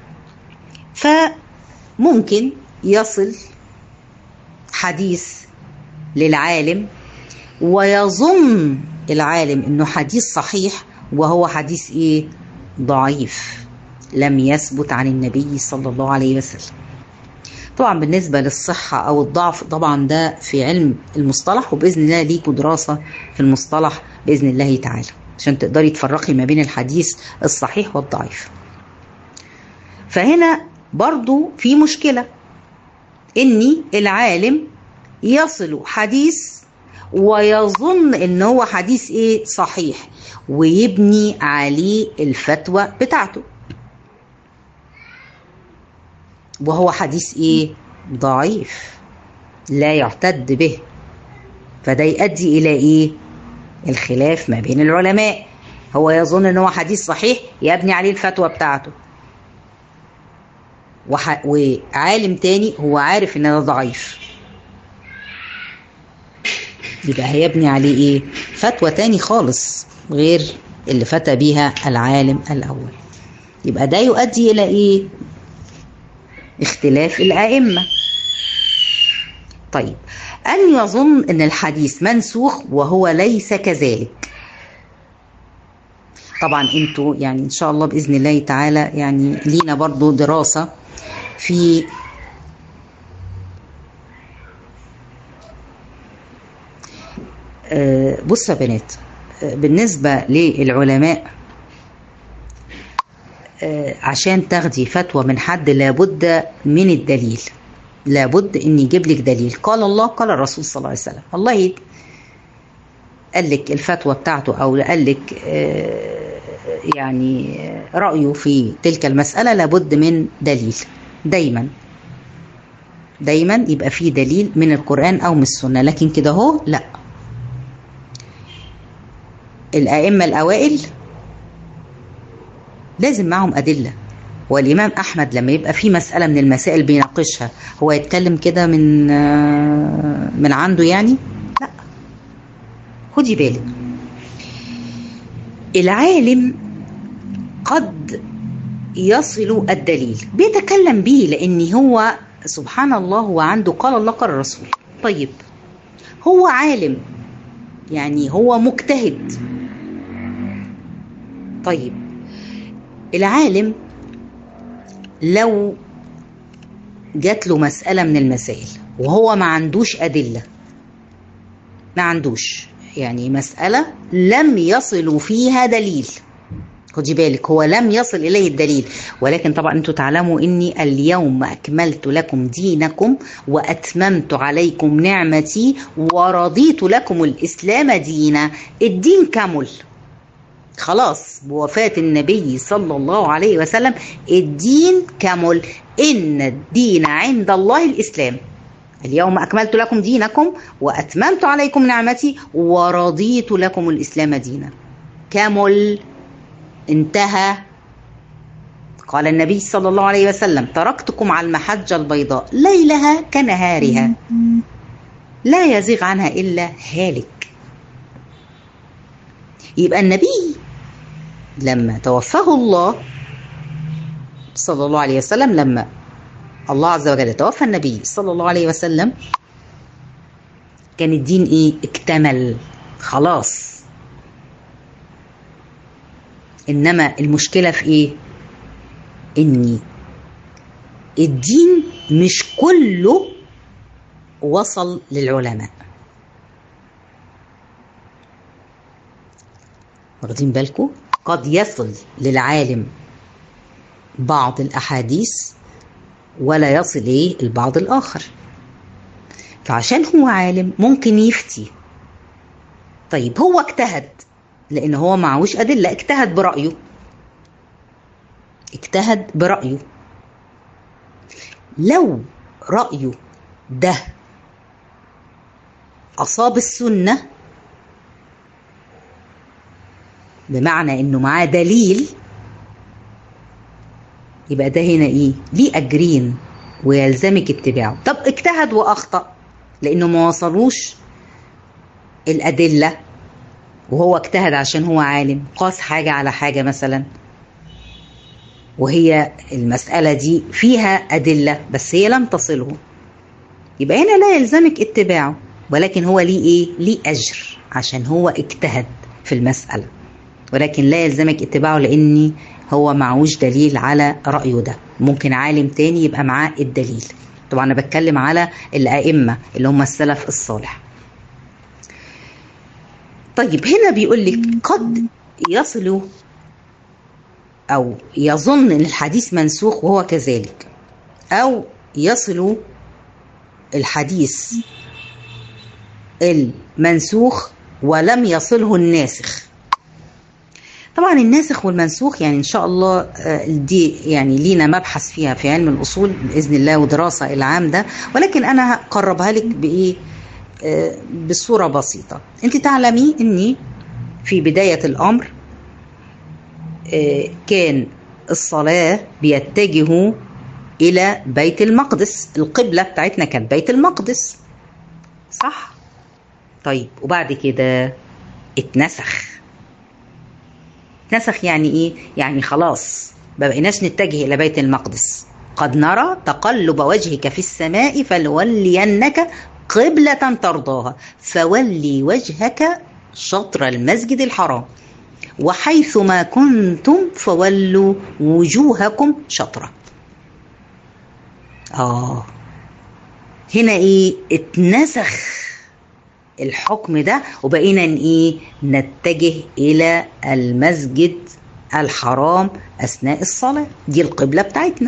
فممكن يصل حديث للعالم ويظن العالم انه حديث صحيح وهو حديث ايه ضعيف لم يثبت عن النبي صلى الله عليه وسلم طبعا بالنسبة للصحة أو الضعف طبعا ده في علم المصطلح وبإذن الله ليكوا دراسة في المصطلح بإذن الله تعالى عشان تقدري تفرقي ما بين الحديث الصحيح والضعيف فهنا برضو في مشكلة إني العالم يصل حديث ويظن ان هو حديث ايه صحيح ويبني عليه الفتوى بتاعته وهو حديث ايه ضعيف لا يعتد به فده يؤدي الى ايه الخلاف ما بين العلماء هو يظن ان هو حديث صحيح يبني عليه الفتوى بتاعته وح... وعالم تاني هو عارف ان ده ضعيف يبقى هيبني عليه ايه فتوى تاني خالص غير اللي فتى بيها العالم الاول يبقى ده يؤدي الى ايه اختلاف الائمه طيب ان يظن ان الحديث منسوخ وهو ليس كذلك طبعا انتوا يعني ان شاء الله باذن الله تعالى يعني لينا برضو دراسه في بصوا يا بنات بالنسبة للعلماء عشان تاخدي فتوى من حد لابد من الدليل لابد ان يجيب لك دليل قال الله قال الرسول صلى الله عليه وسلم الله قال لك الفتوى بتاعته او قال لك يعني رأيه في تلك المسألة لابد من دليل دايما دايما يبقى في دليل من القرآن أو من السنة لكن كده هو لا الأئمة الأوائل لازم معهم أدلة والإمام أحمد لما يبقى في مسألة من المسائل بيناقشها هو يتكلم كده من من عنده يعني لا خدي بالك العالم قد يصل الدليل بيتكلم به لأن هو سبحان الله هو عنده قال الله قال الرسول طيب هو عالم يعني هو مجتهد طيب العالم لو جات له مسألة من المسائل وهو ما عندوش أدلة ما عندوش يعني مسألة لم يصل فيها دليل خدي بالك هو لم يصل إليه الدليل ولكن طبعا أنتم تعلموا إني اليوم أكملت لكم دينكم وأتممت عليكم نعمتي ورضيت لكم الإسلام دينا الدين كمل خلاص بوفاة النبي صلى الله عليه وسلم الدين كمل إن الدين عند الله الإسلام اليوم أكملت لكم دينكم وأتممت عليكم نعمتي ورضيت لكم الإسلام دينا كمل انتهى قال النبي صلى الله عليه وسلم تركتكم على المحجة البيضاء ليلها كنهارها لا يزيغ عنها إلا هالك يبقى النبي لما توفاه الله صلى الله عليه وسلم لما الله عز وجل توفى النبي صلى الله عليه وسلم كان الدين ايه اكتمل خلاص انما المشكله في ايه اني الدين مش كله وصل للعلماء واخدين بالكم قد يصل للعالم بعض الاحاديث ولا يصل ايه البعض الاخر فعشان هو عالم ممكن يفتي طيب هو اجتهد لان هو معهوش ادله اجتهد برايه اجتهد برايه لو رايه ده اصاب السنه بمعنى انه معاه دليل يبقى ده هنا ايه ليه اجرين ويلزمك اتباعه طب اجتهد واخطا لانه ما وصلوش الادله وهو اجتهد عشان هو عالم قاس حاجه على حاجه مثلا وهي المساله دي فيها ادله بس هي لم تصله يبقى هنا لا يلزمك اتباعه ولكن هو ليه ايه ليه اجر عشان هو اجتهد في المساله ولكن لا يلزمك اتباعه لاني هو معهوش دليل على رأيه ده ممكن عالم تاني يبقى معاه الدليل طبعا أنا بتكلم على الأئمة اللي هم السلف الصالح طيب هنا بيقول لك قد يصل أو يظن أن الحديث منسوخ وهو كذلك أو يصل الحديث المنسوخ ولم يصله الناسخ طبعا الناسخ والمنسوخ يعني ان شاء الله دي يعني لينا مبحث فيها في علم الاصول باذن الله ودراسه العام ده ولكن انا هقربها لك بايه بصوره بسيطه انت تعلمي اني في بدايه الامر كان الصلاه بيتجهوا الى بيت المقدس القبله بتاعتنا كانت بيت المقدس صح طيب وبعد كده اتنسخ نسخ يعني ايه يعني خلاص ما بقيناش نتجه الى بيت المقدس قد نرى تقلب وجهك في السماء فلولينك قبلة ترضاها فولي وجهك شطر المسجد الحرام وحيث ما كنتم فولوا وجوهكم شطرة آه هنا إيه اتنسخ الحكم ده وبقينا ايه نتجه الى المسجد الحرام اثناء الصلاه دي القبله بتاعتنا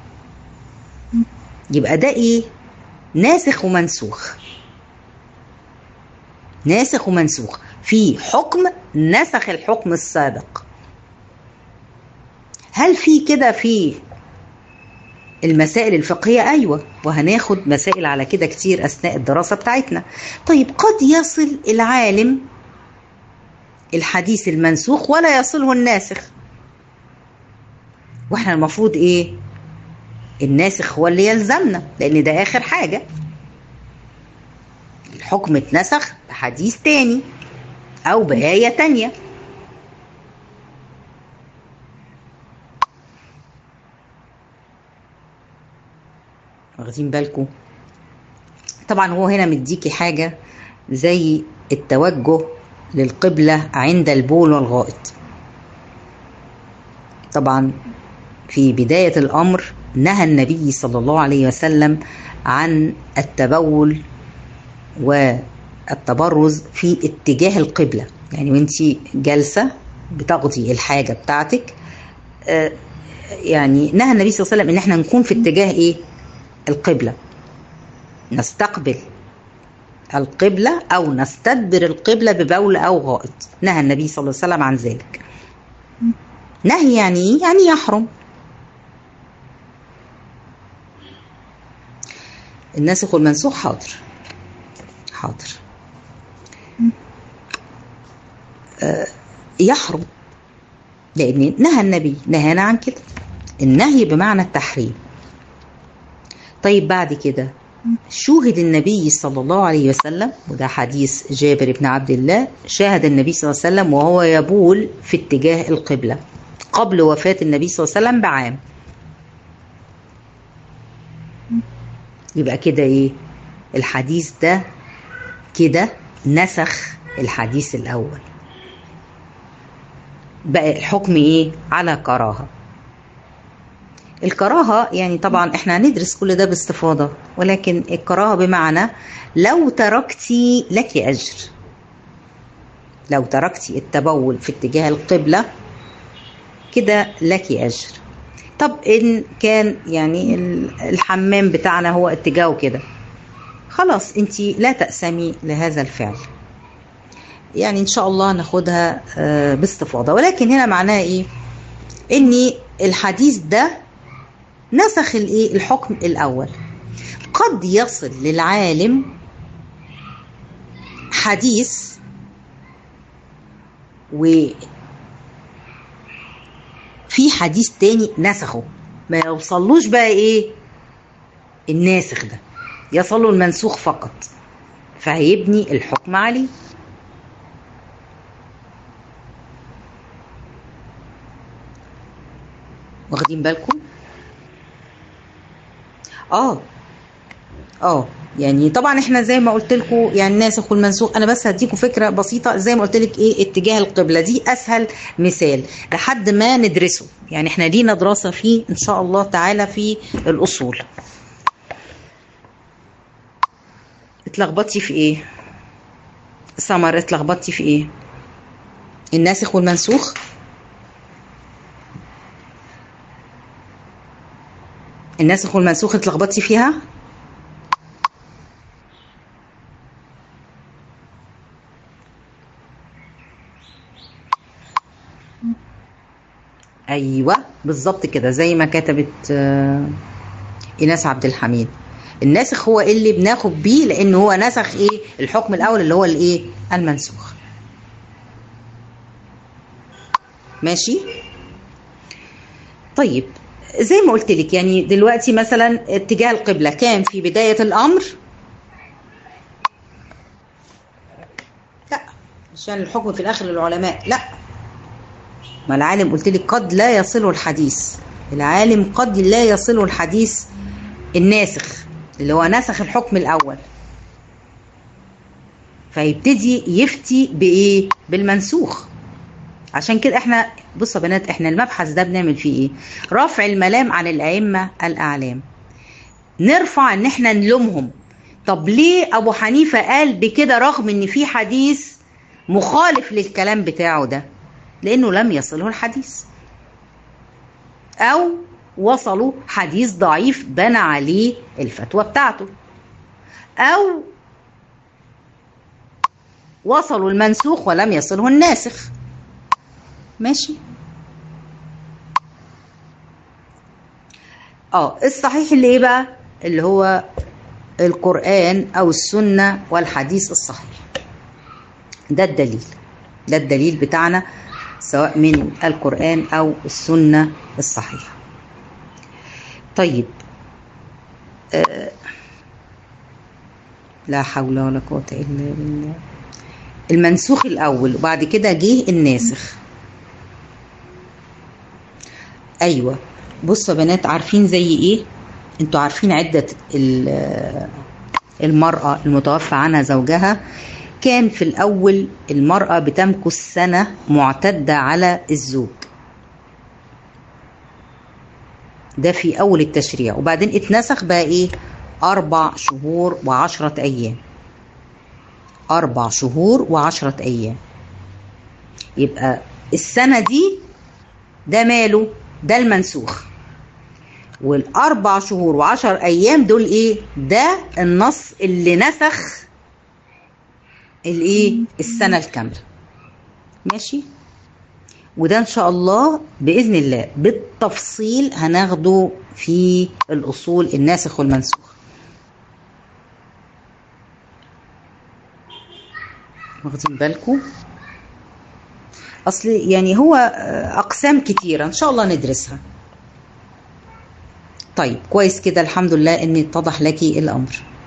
يبقى ده ايه ناسخ ومنسوخ ناسخ ومنسوخ في حكم نسخ الحكم السابق هل في كده في المسائل الفقهية أيوة وهناخد مسائل على كده كتير أثناء الدراسة بتاعتنا طيب قد يصل العالم الحديث المنسوخ ولا يصله الناسخ واحنا المفروض ايه الناسخ هو اللي يلزمنا لان ده اخر حاجة الحكم اتنسخ بحديث تاني او بآية تانية واخدين بالكم طبعا هو هنا مديكي حاجة زي التوجه للقبلة عند البول والغائط طبعا في بداية الأمر نهى النبي صلى الله عليه وسلم عن التبول والتبرز في اتجاه القبلة يعني وانت جالسة بتقضي الحاجة بتاعتك يعني نهى النبي صلى الله عليه وسلم ان احنا نكون في اتجاه ايه القبلة نستقبل القبلة أو نستدبر القبلة ببول أو غائط نهى النبي صلى الله عليه وسلم عن ذلك نهي يعني إيه؟ يعني يحرم الناسخ والمنسوخ حاضر حاضر آه يحرم لأن نهى النبي نهانا عن كده النهي بمعنى التحريم طيب بعد كده شوهد النبي صلى الله عليه وسلم وده حديث جابر بن عبد الله شاهد النبي صلى الله عليه وسلم وهو يبول في اتجاه القبلة قبل وفاة النبي صلى الله عليه وسلم بعام يبقى كده ايه الحديث ده كده نسخ الحديث الأول بقى الحكم ايه على كراهه الكراهه يعني طبعا احنا هندرس كل ده باستفاضه ولكن الكراهه بمعنى لو تركتي لك اجر لو تركتي التبول في اتجاه القبله كده لك اجر طب ان كان يعني الحمام بتاعنا هو اتجاهه كده خلاص انت لا تأسمي لهذا الفعل يعني ان شاء الله ناخدها باستفاضه ولكن هنا معناها ايه ان الحديث ده نسخ الايه الحكم الاول قد يصل للعالم حديث و في حديث تاني نسخه ما يوصلوش بقى ايه الناسخ ده يصله المنسوخ فقط فهيبني الحكم عليه واخدين بالكم اه اه يعني طبعا احنا زي ما قلت لكم يعني الناسخ والمنسوخ انا بس هديكم فكره بسيطه زي ما قلت لك ايه اتجاه القبله دي اسهل مثال لحد ما ندرسه يعني احنا لينا دراسه فيه ان شاء الله تعالى في الاصول اتلخبطتي في ايه سمر اتلخبطتي في ايه الناسخ والمنسوخ الناسخ والمنسوخ اتلخبطتي فيها ايوه بالظبط كده زي ما كتبت ايناس عبد الحميد الناسخ هو اللي بناخد بيه لان هو نسخ ايه الحكم الاول اللي هو الايه المنسوخ ماشي طيب زي ما قلت لك يعني دلوقتي مثلا اتجاه القبلة كان في بداية الأمر لا عشان الحكم في الآخر للعلماء لا ما العالم قلت لك قد لا يصله الحديث العالم قد لا يصله الحديث الناسخ اللي هو نسخ الحكم الأول فيبتدي يفتي بإيه بالمنسوخ عشان كده احنا بصوا يا بنات احنا المبحث ده بنعمل فيه ايه رفع الملام عن الائمه الاعلام نرفع ان احنا نلومهم طب ليه ابو حنيفه قال بكده رغم ان في حديث مخالف للكلام بتاعه ده لانه لم يصله الحديث او وصلوا حديث ضعيف بنى عليه الفتوى بتاعته او وصلوا المنسوخ ولم يصله الناسخ ماشي اه الصحيح اللي ايه بقى اللي هو القرآن او السنة والحديث الصحيح ده الدليل ده الدليل بتاعنا سواء من القرآن او السنة الصحيحة طيب آه لا حول ولا قوة إلا بالله المنسوخ الأول وبعد كده جه الناسخ ايوه بصوا يا بنات عارفين زي ايه انتوا عارفين عده المراه المتوفى عنها زوجها كان في الاول المراه بتمكث سنه معتده على الزوج ده في اول التشريع وبعدين اتنسخ بقى ايه اربع شهور وعشرة ايام اربع شهور وعشرة ايام يبقى السنه دي ده ماله ده المنسوخ والاربع شهور وعشر ايام دول ايه ده النص اللي نسخ الايه السنه الكامله ماشي وده ان شاء الله باذن الله بالتفصيل هناخده في الاصول الناسخ والمنسوخ واخدين بالكم اصل يعني هو اقسام كتيره ان شاء الله ندرسها طيب كويس كده الحمد لله ان اتضح لك الامر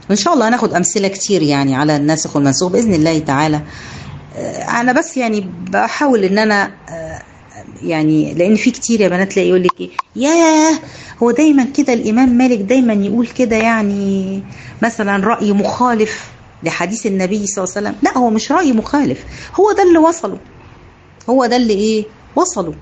وإن شاء الله هناخد أمثلة كتير يعني على الناسخ والمنسوخ بإذن الله تعالى أنا بس يعني بحاول إن أنا يعني لأن في كتير يا بنات تلاقي يقول لك إيه ياه هو دايما كده الإمام مالك دايما يقول كده يعني مثلا رأي مخالف لحديث النبي صلى الله عليه وسلم لا هو مش رأي مخالف هو ده اللي وصله هو ده اللي إيه وصلوا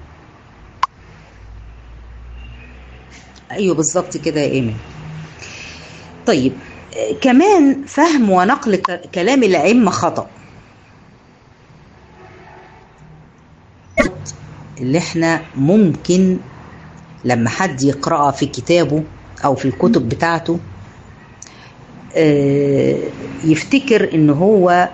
ايوه بالظبط كده يا ايمن طيب كمان فهم ونقل كلام الائمه خطا اللي احنا ممكن لما حد يقرأها في كتابه او في الكتب بتاعته يفتكر ان هو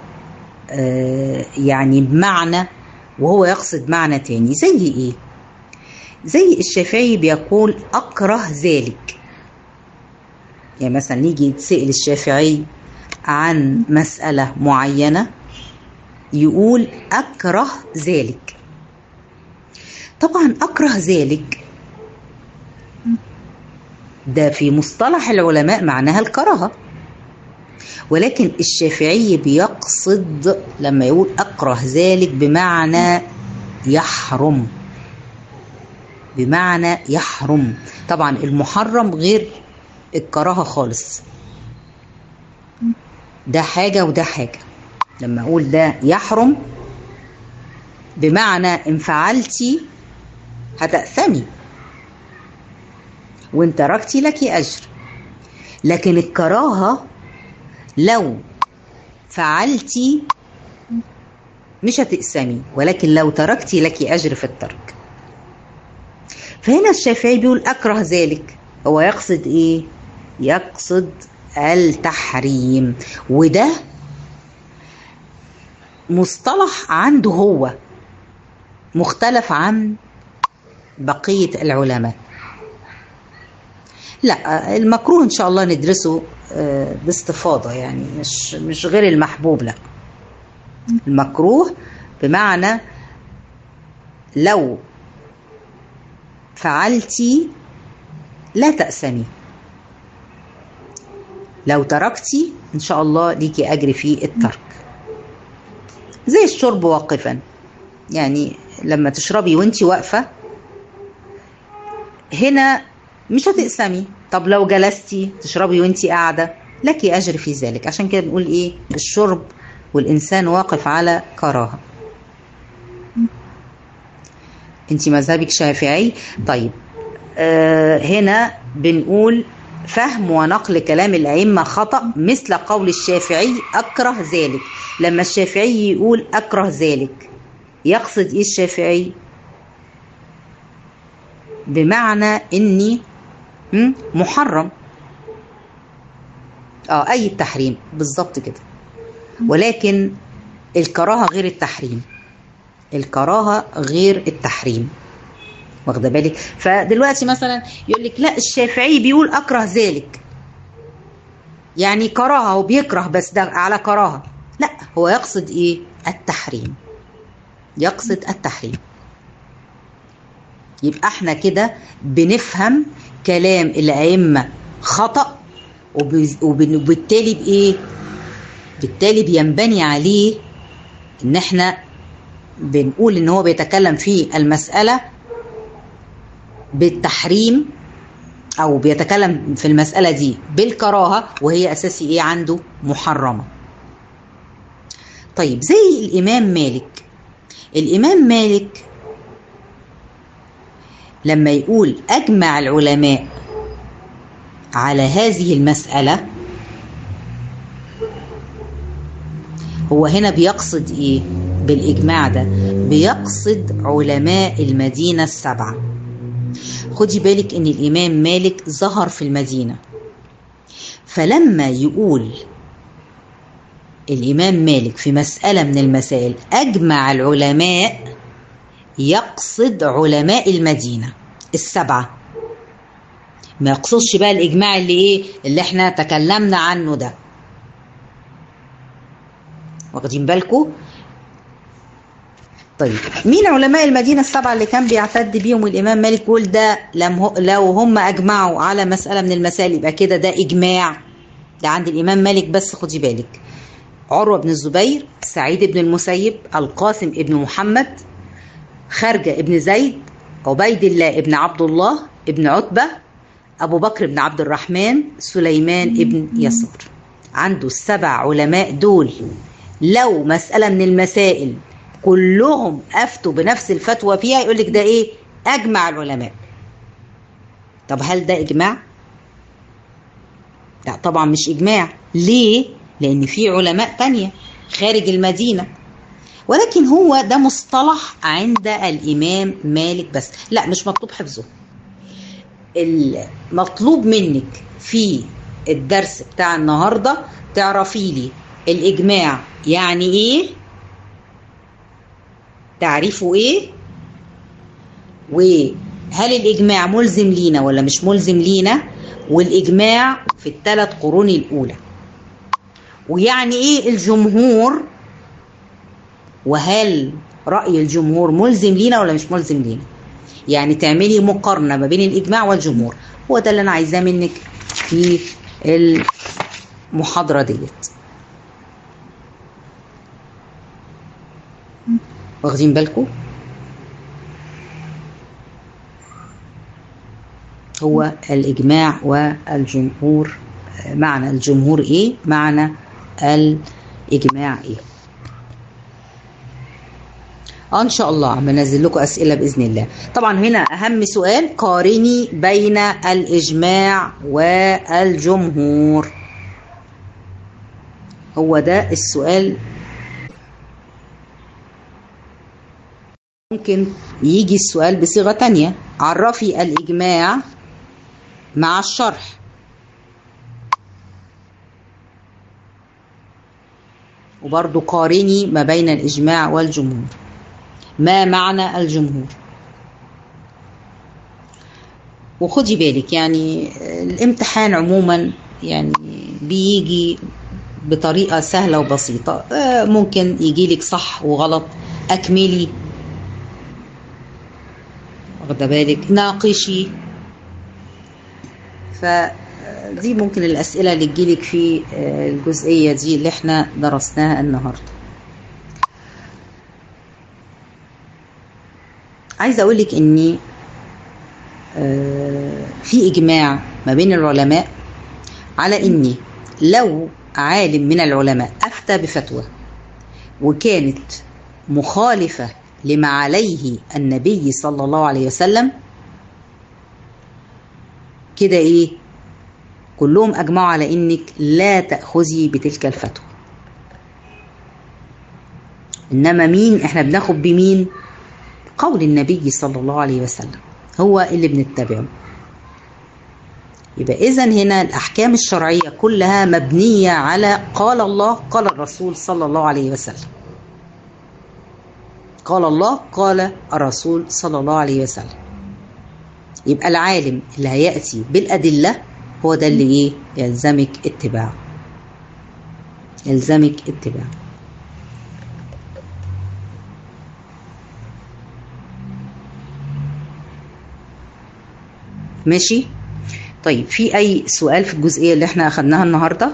يعني بمعنى وهو يقصد معنى تاني زي ايه زي الشافعي بيقول أكره ذلك يعني مثلا نيجي يتسأل الشافعي عن مسألة معينة يقول أكره ذلك طبعا أكره ذلك ده في مصطلح العلماء معناها الكراهة ولكن الشافعي بيقصد لما يقول أكره ذلك بمعنى يحرم بمعنى يحرم طبعا المحرم غير الكراهه خالص ده حاجه وده حاجه لما اقول ده يحرم بمعنى ان فعلتي هتأثمي وان تركتي لك اجر لكن الكراهه لو فعلتي مش هتأثمي ولكن لو تركتي لك اجر في الترك فهنا الشافعي بيقول أكره ذلك هو يقصد إيه؟ يقصد التحريم وده مصطلح عنده هو مختلف عن بقية العلماء لا المكروه إن شاء الله ندرسه باستفاضة يعني مش مش غير المحبوب لا المكروه بمعنى لو فعلتي لا تأسمي لو تركتي إن شاء الله ليكي أجر في الترك زي الشرب واقفا يعني لما تشربي وانت واقفة هنا مش هتقسمي طب لو جلستي تشربي وانت قاعدة لك أجر في ذلك عشان كده بنقول إيه الشرب والإنسان واقف على كراهة انت مذهبك شافعي طيب آه هنا بنقول فهم ونقل كلام الأئمة خطأ مثل قول الشافعي أكره ذلك لما الشافعي يقول أكره ذلك يقصد إيه الشافعي بمعنى إني محرم اه أي التحريم بالظبط كده ولكن الكراهة غير التحريم الكراهه غير التحريم واخده بالك فدلوقتي مثلا يقول لك لا الشافعي بيقول اكره ذلك يعني كراهه وبيكره بس ده على كراهه لا هو يقصد ايه التحريم يقصد التحريم يبقى احنا كده بنفهم كلام الائمه خطا وبالتالي بايه بالتالي بينبني عليه ان احنا بنقول ان هو بيتكلم في المسألة بالتحريم او بيتكلم في المسألة دي بالكراهة وهي اساسي ايه عنده محرمة طيب زي الامام مالك الامام مالك لما يقول اجمع العلماء على هذه المسألة هو هنا بيقصد ايه بالإجماع ده بيقصد علماء المدينة السبعة خدي بالك إن الإمام مالك ظهر في المدينة فلما يقول الإمام مالك في مسألة من المسائل أجمع العلماء يقصد علماء المدينة السبعة ما يقصدش بقى الإجماع اللي إيه اللي إحنا تكلمنا عنه ده واخدين بالكم طيب مين علماء المدينة السبعة اللي كان بيعتد بيهم الإمام مالك يقول ده لم لو هم أجمعوا على مسألة من المسائل يبقى كده ده إجماع ده عند الإمام مالك بس خدي بالك عروة بن الزبير سعيد بن المسيب القاسم بن محمد خارجة بن زيد عبيد الله بن عبد الله بن عتبة أبو بكر بن عبد الرحمن سليمان بن يسار عنده السبع علماء دول لو مسألة من المسائل كلهم أفتوا بنفس الفتوى فيها يقول لك ده إيه أجمع العلماء طب هل ده إجماع؟ لا طبعا مش إجماع ليه؟ لأن في علماء تانية خارج المدينة ولكن هو ده مصطلح عند الإمام مالك بس لا مش مطلوب حفظه المطلوب منك في الدرس بتاع النهاردة تعرفي لي الإجماع يعني إيه تعريفه إيه وهل الإجماع ملزم لينا ولا مش ملزم لينا والإجماع في الثلاث قرون الأولى ويعني إيه الجمهور وهل رأي الجمهور ملزم لينا ولا مش ملزم لينا يعني تعملي مقارنة ما بين الإجماع والجمهور هو ده اللي أنا عايزاه منك في المحاضرة ديت واخدين بالكم هو الإجماع والجمهور معنى الجمهور إيه معنى الإجماع إيه اه ان شاء الله بنزل لكم اسئله باذن الله طبعا هنا اهم سؤال قارني بين الاجماع والجمهور هو ده السؤال ممكن يجي السؤال بصيغه تانية عرفي الاجماع مع الشرح وبرضو قارني ما بين الاجماع والجمهور ما معنى الجمهور وخدي بالك يعني الامتحان عموما يعني بيجي بطريقة سهلة وبسيطة ممكن يجي لك صح وغلط أكملي واخده بالك ناقشي فدي ممكن الأسئلة اللي تجيلك في الجزئية دي اللي احنا درسناها النهارده عايزه اقول لك ان في اجماع ما بين العلماء على ان لو عالم من العلماء افتى بفتوى وكانت مخالفه لما عليه النبي صلى الله عليه وسلم كده ايه كلهم اجمعوا على انك لا تاخذي بتلك الفتوى انما مين احنا بناخد بمين قول النبي صلى الله عليه وسلم هو اللي بنتبعه يبقى اذا هنا الاحكام الشرعيه كلها مبنيه على قال الله قال الرسول صلى الله عليه وسلم قال الله قال الرسول صلى الله عليه وسلم يبقى العالم اللي هياتي بالادله هو ده اللي ايه يلزمك اتباعه يلزمك اتباعه ماشي طيب في اي سؤال في الجزئيه اللي احنا اخدناها النهارده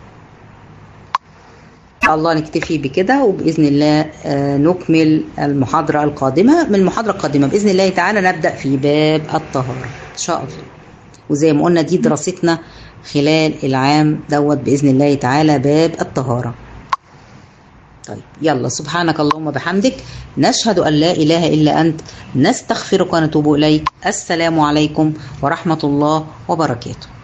الله نكتفي بكده وباذن الله نكمل المحاضره القادمه من المحاضره القادمه باذن الله تعالى نبدا في باب الطهاره ان شاء الله وزي ما قلنا دي دراستنا خلال العام دوت باذن الله تعالى باب الطهاره طيب يلا سبحانك اللهم وبحمدك نشهد أن لا إله إلا أنت نستغفرك ونتوب إليك السلام عليكم ورحمة الله وبركاته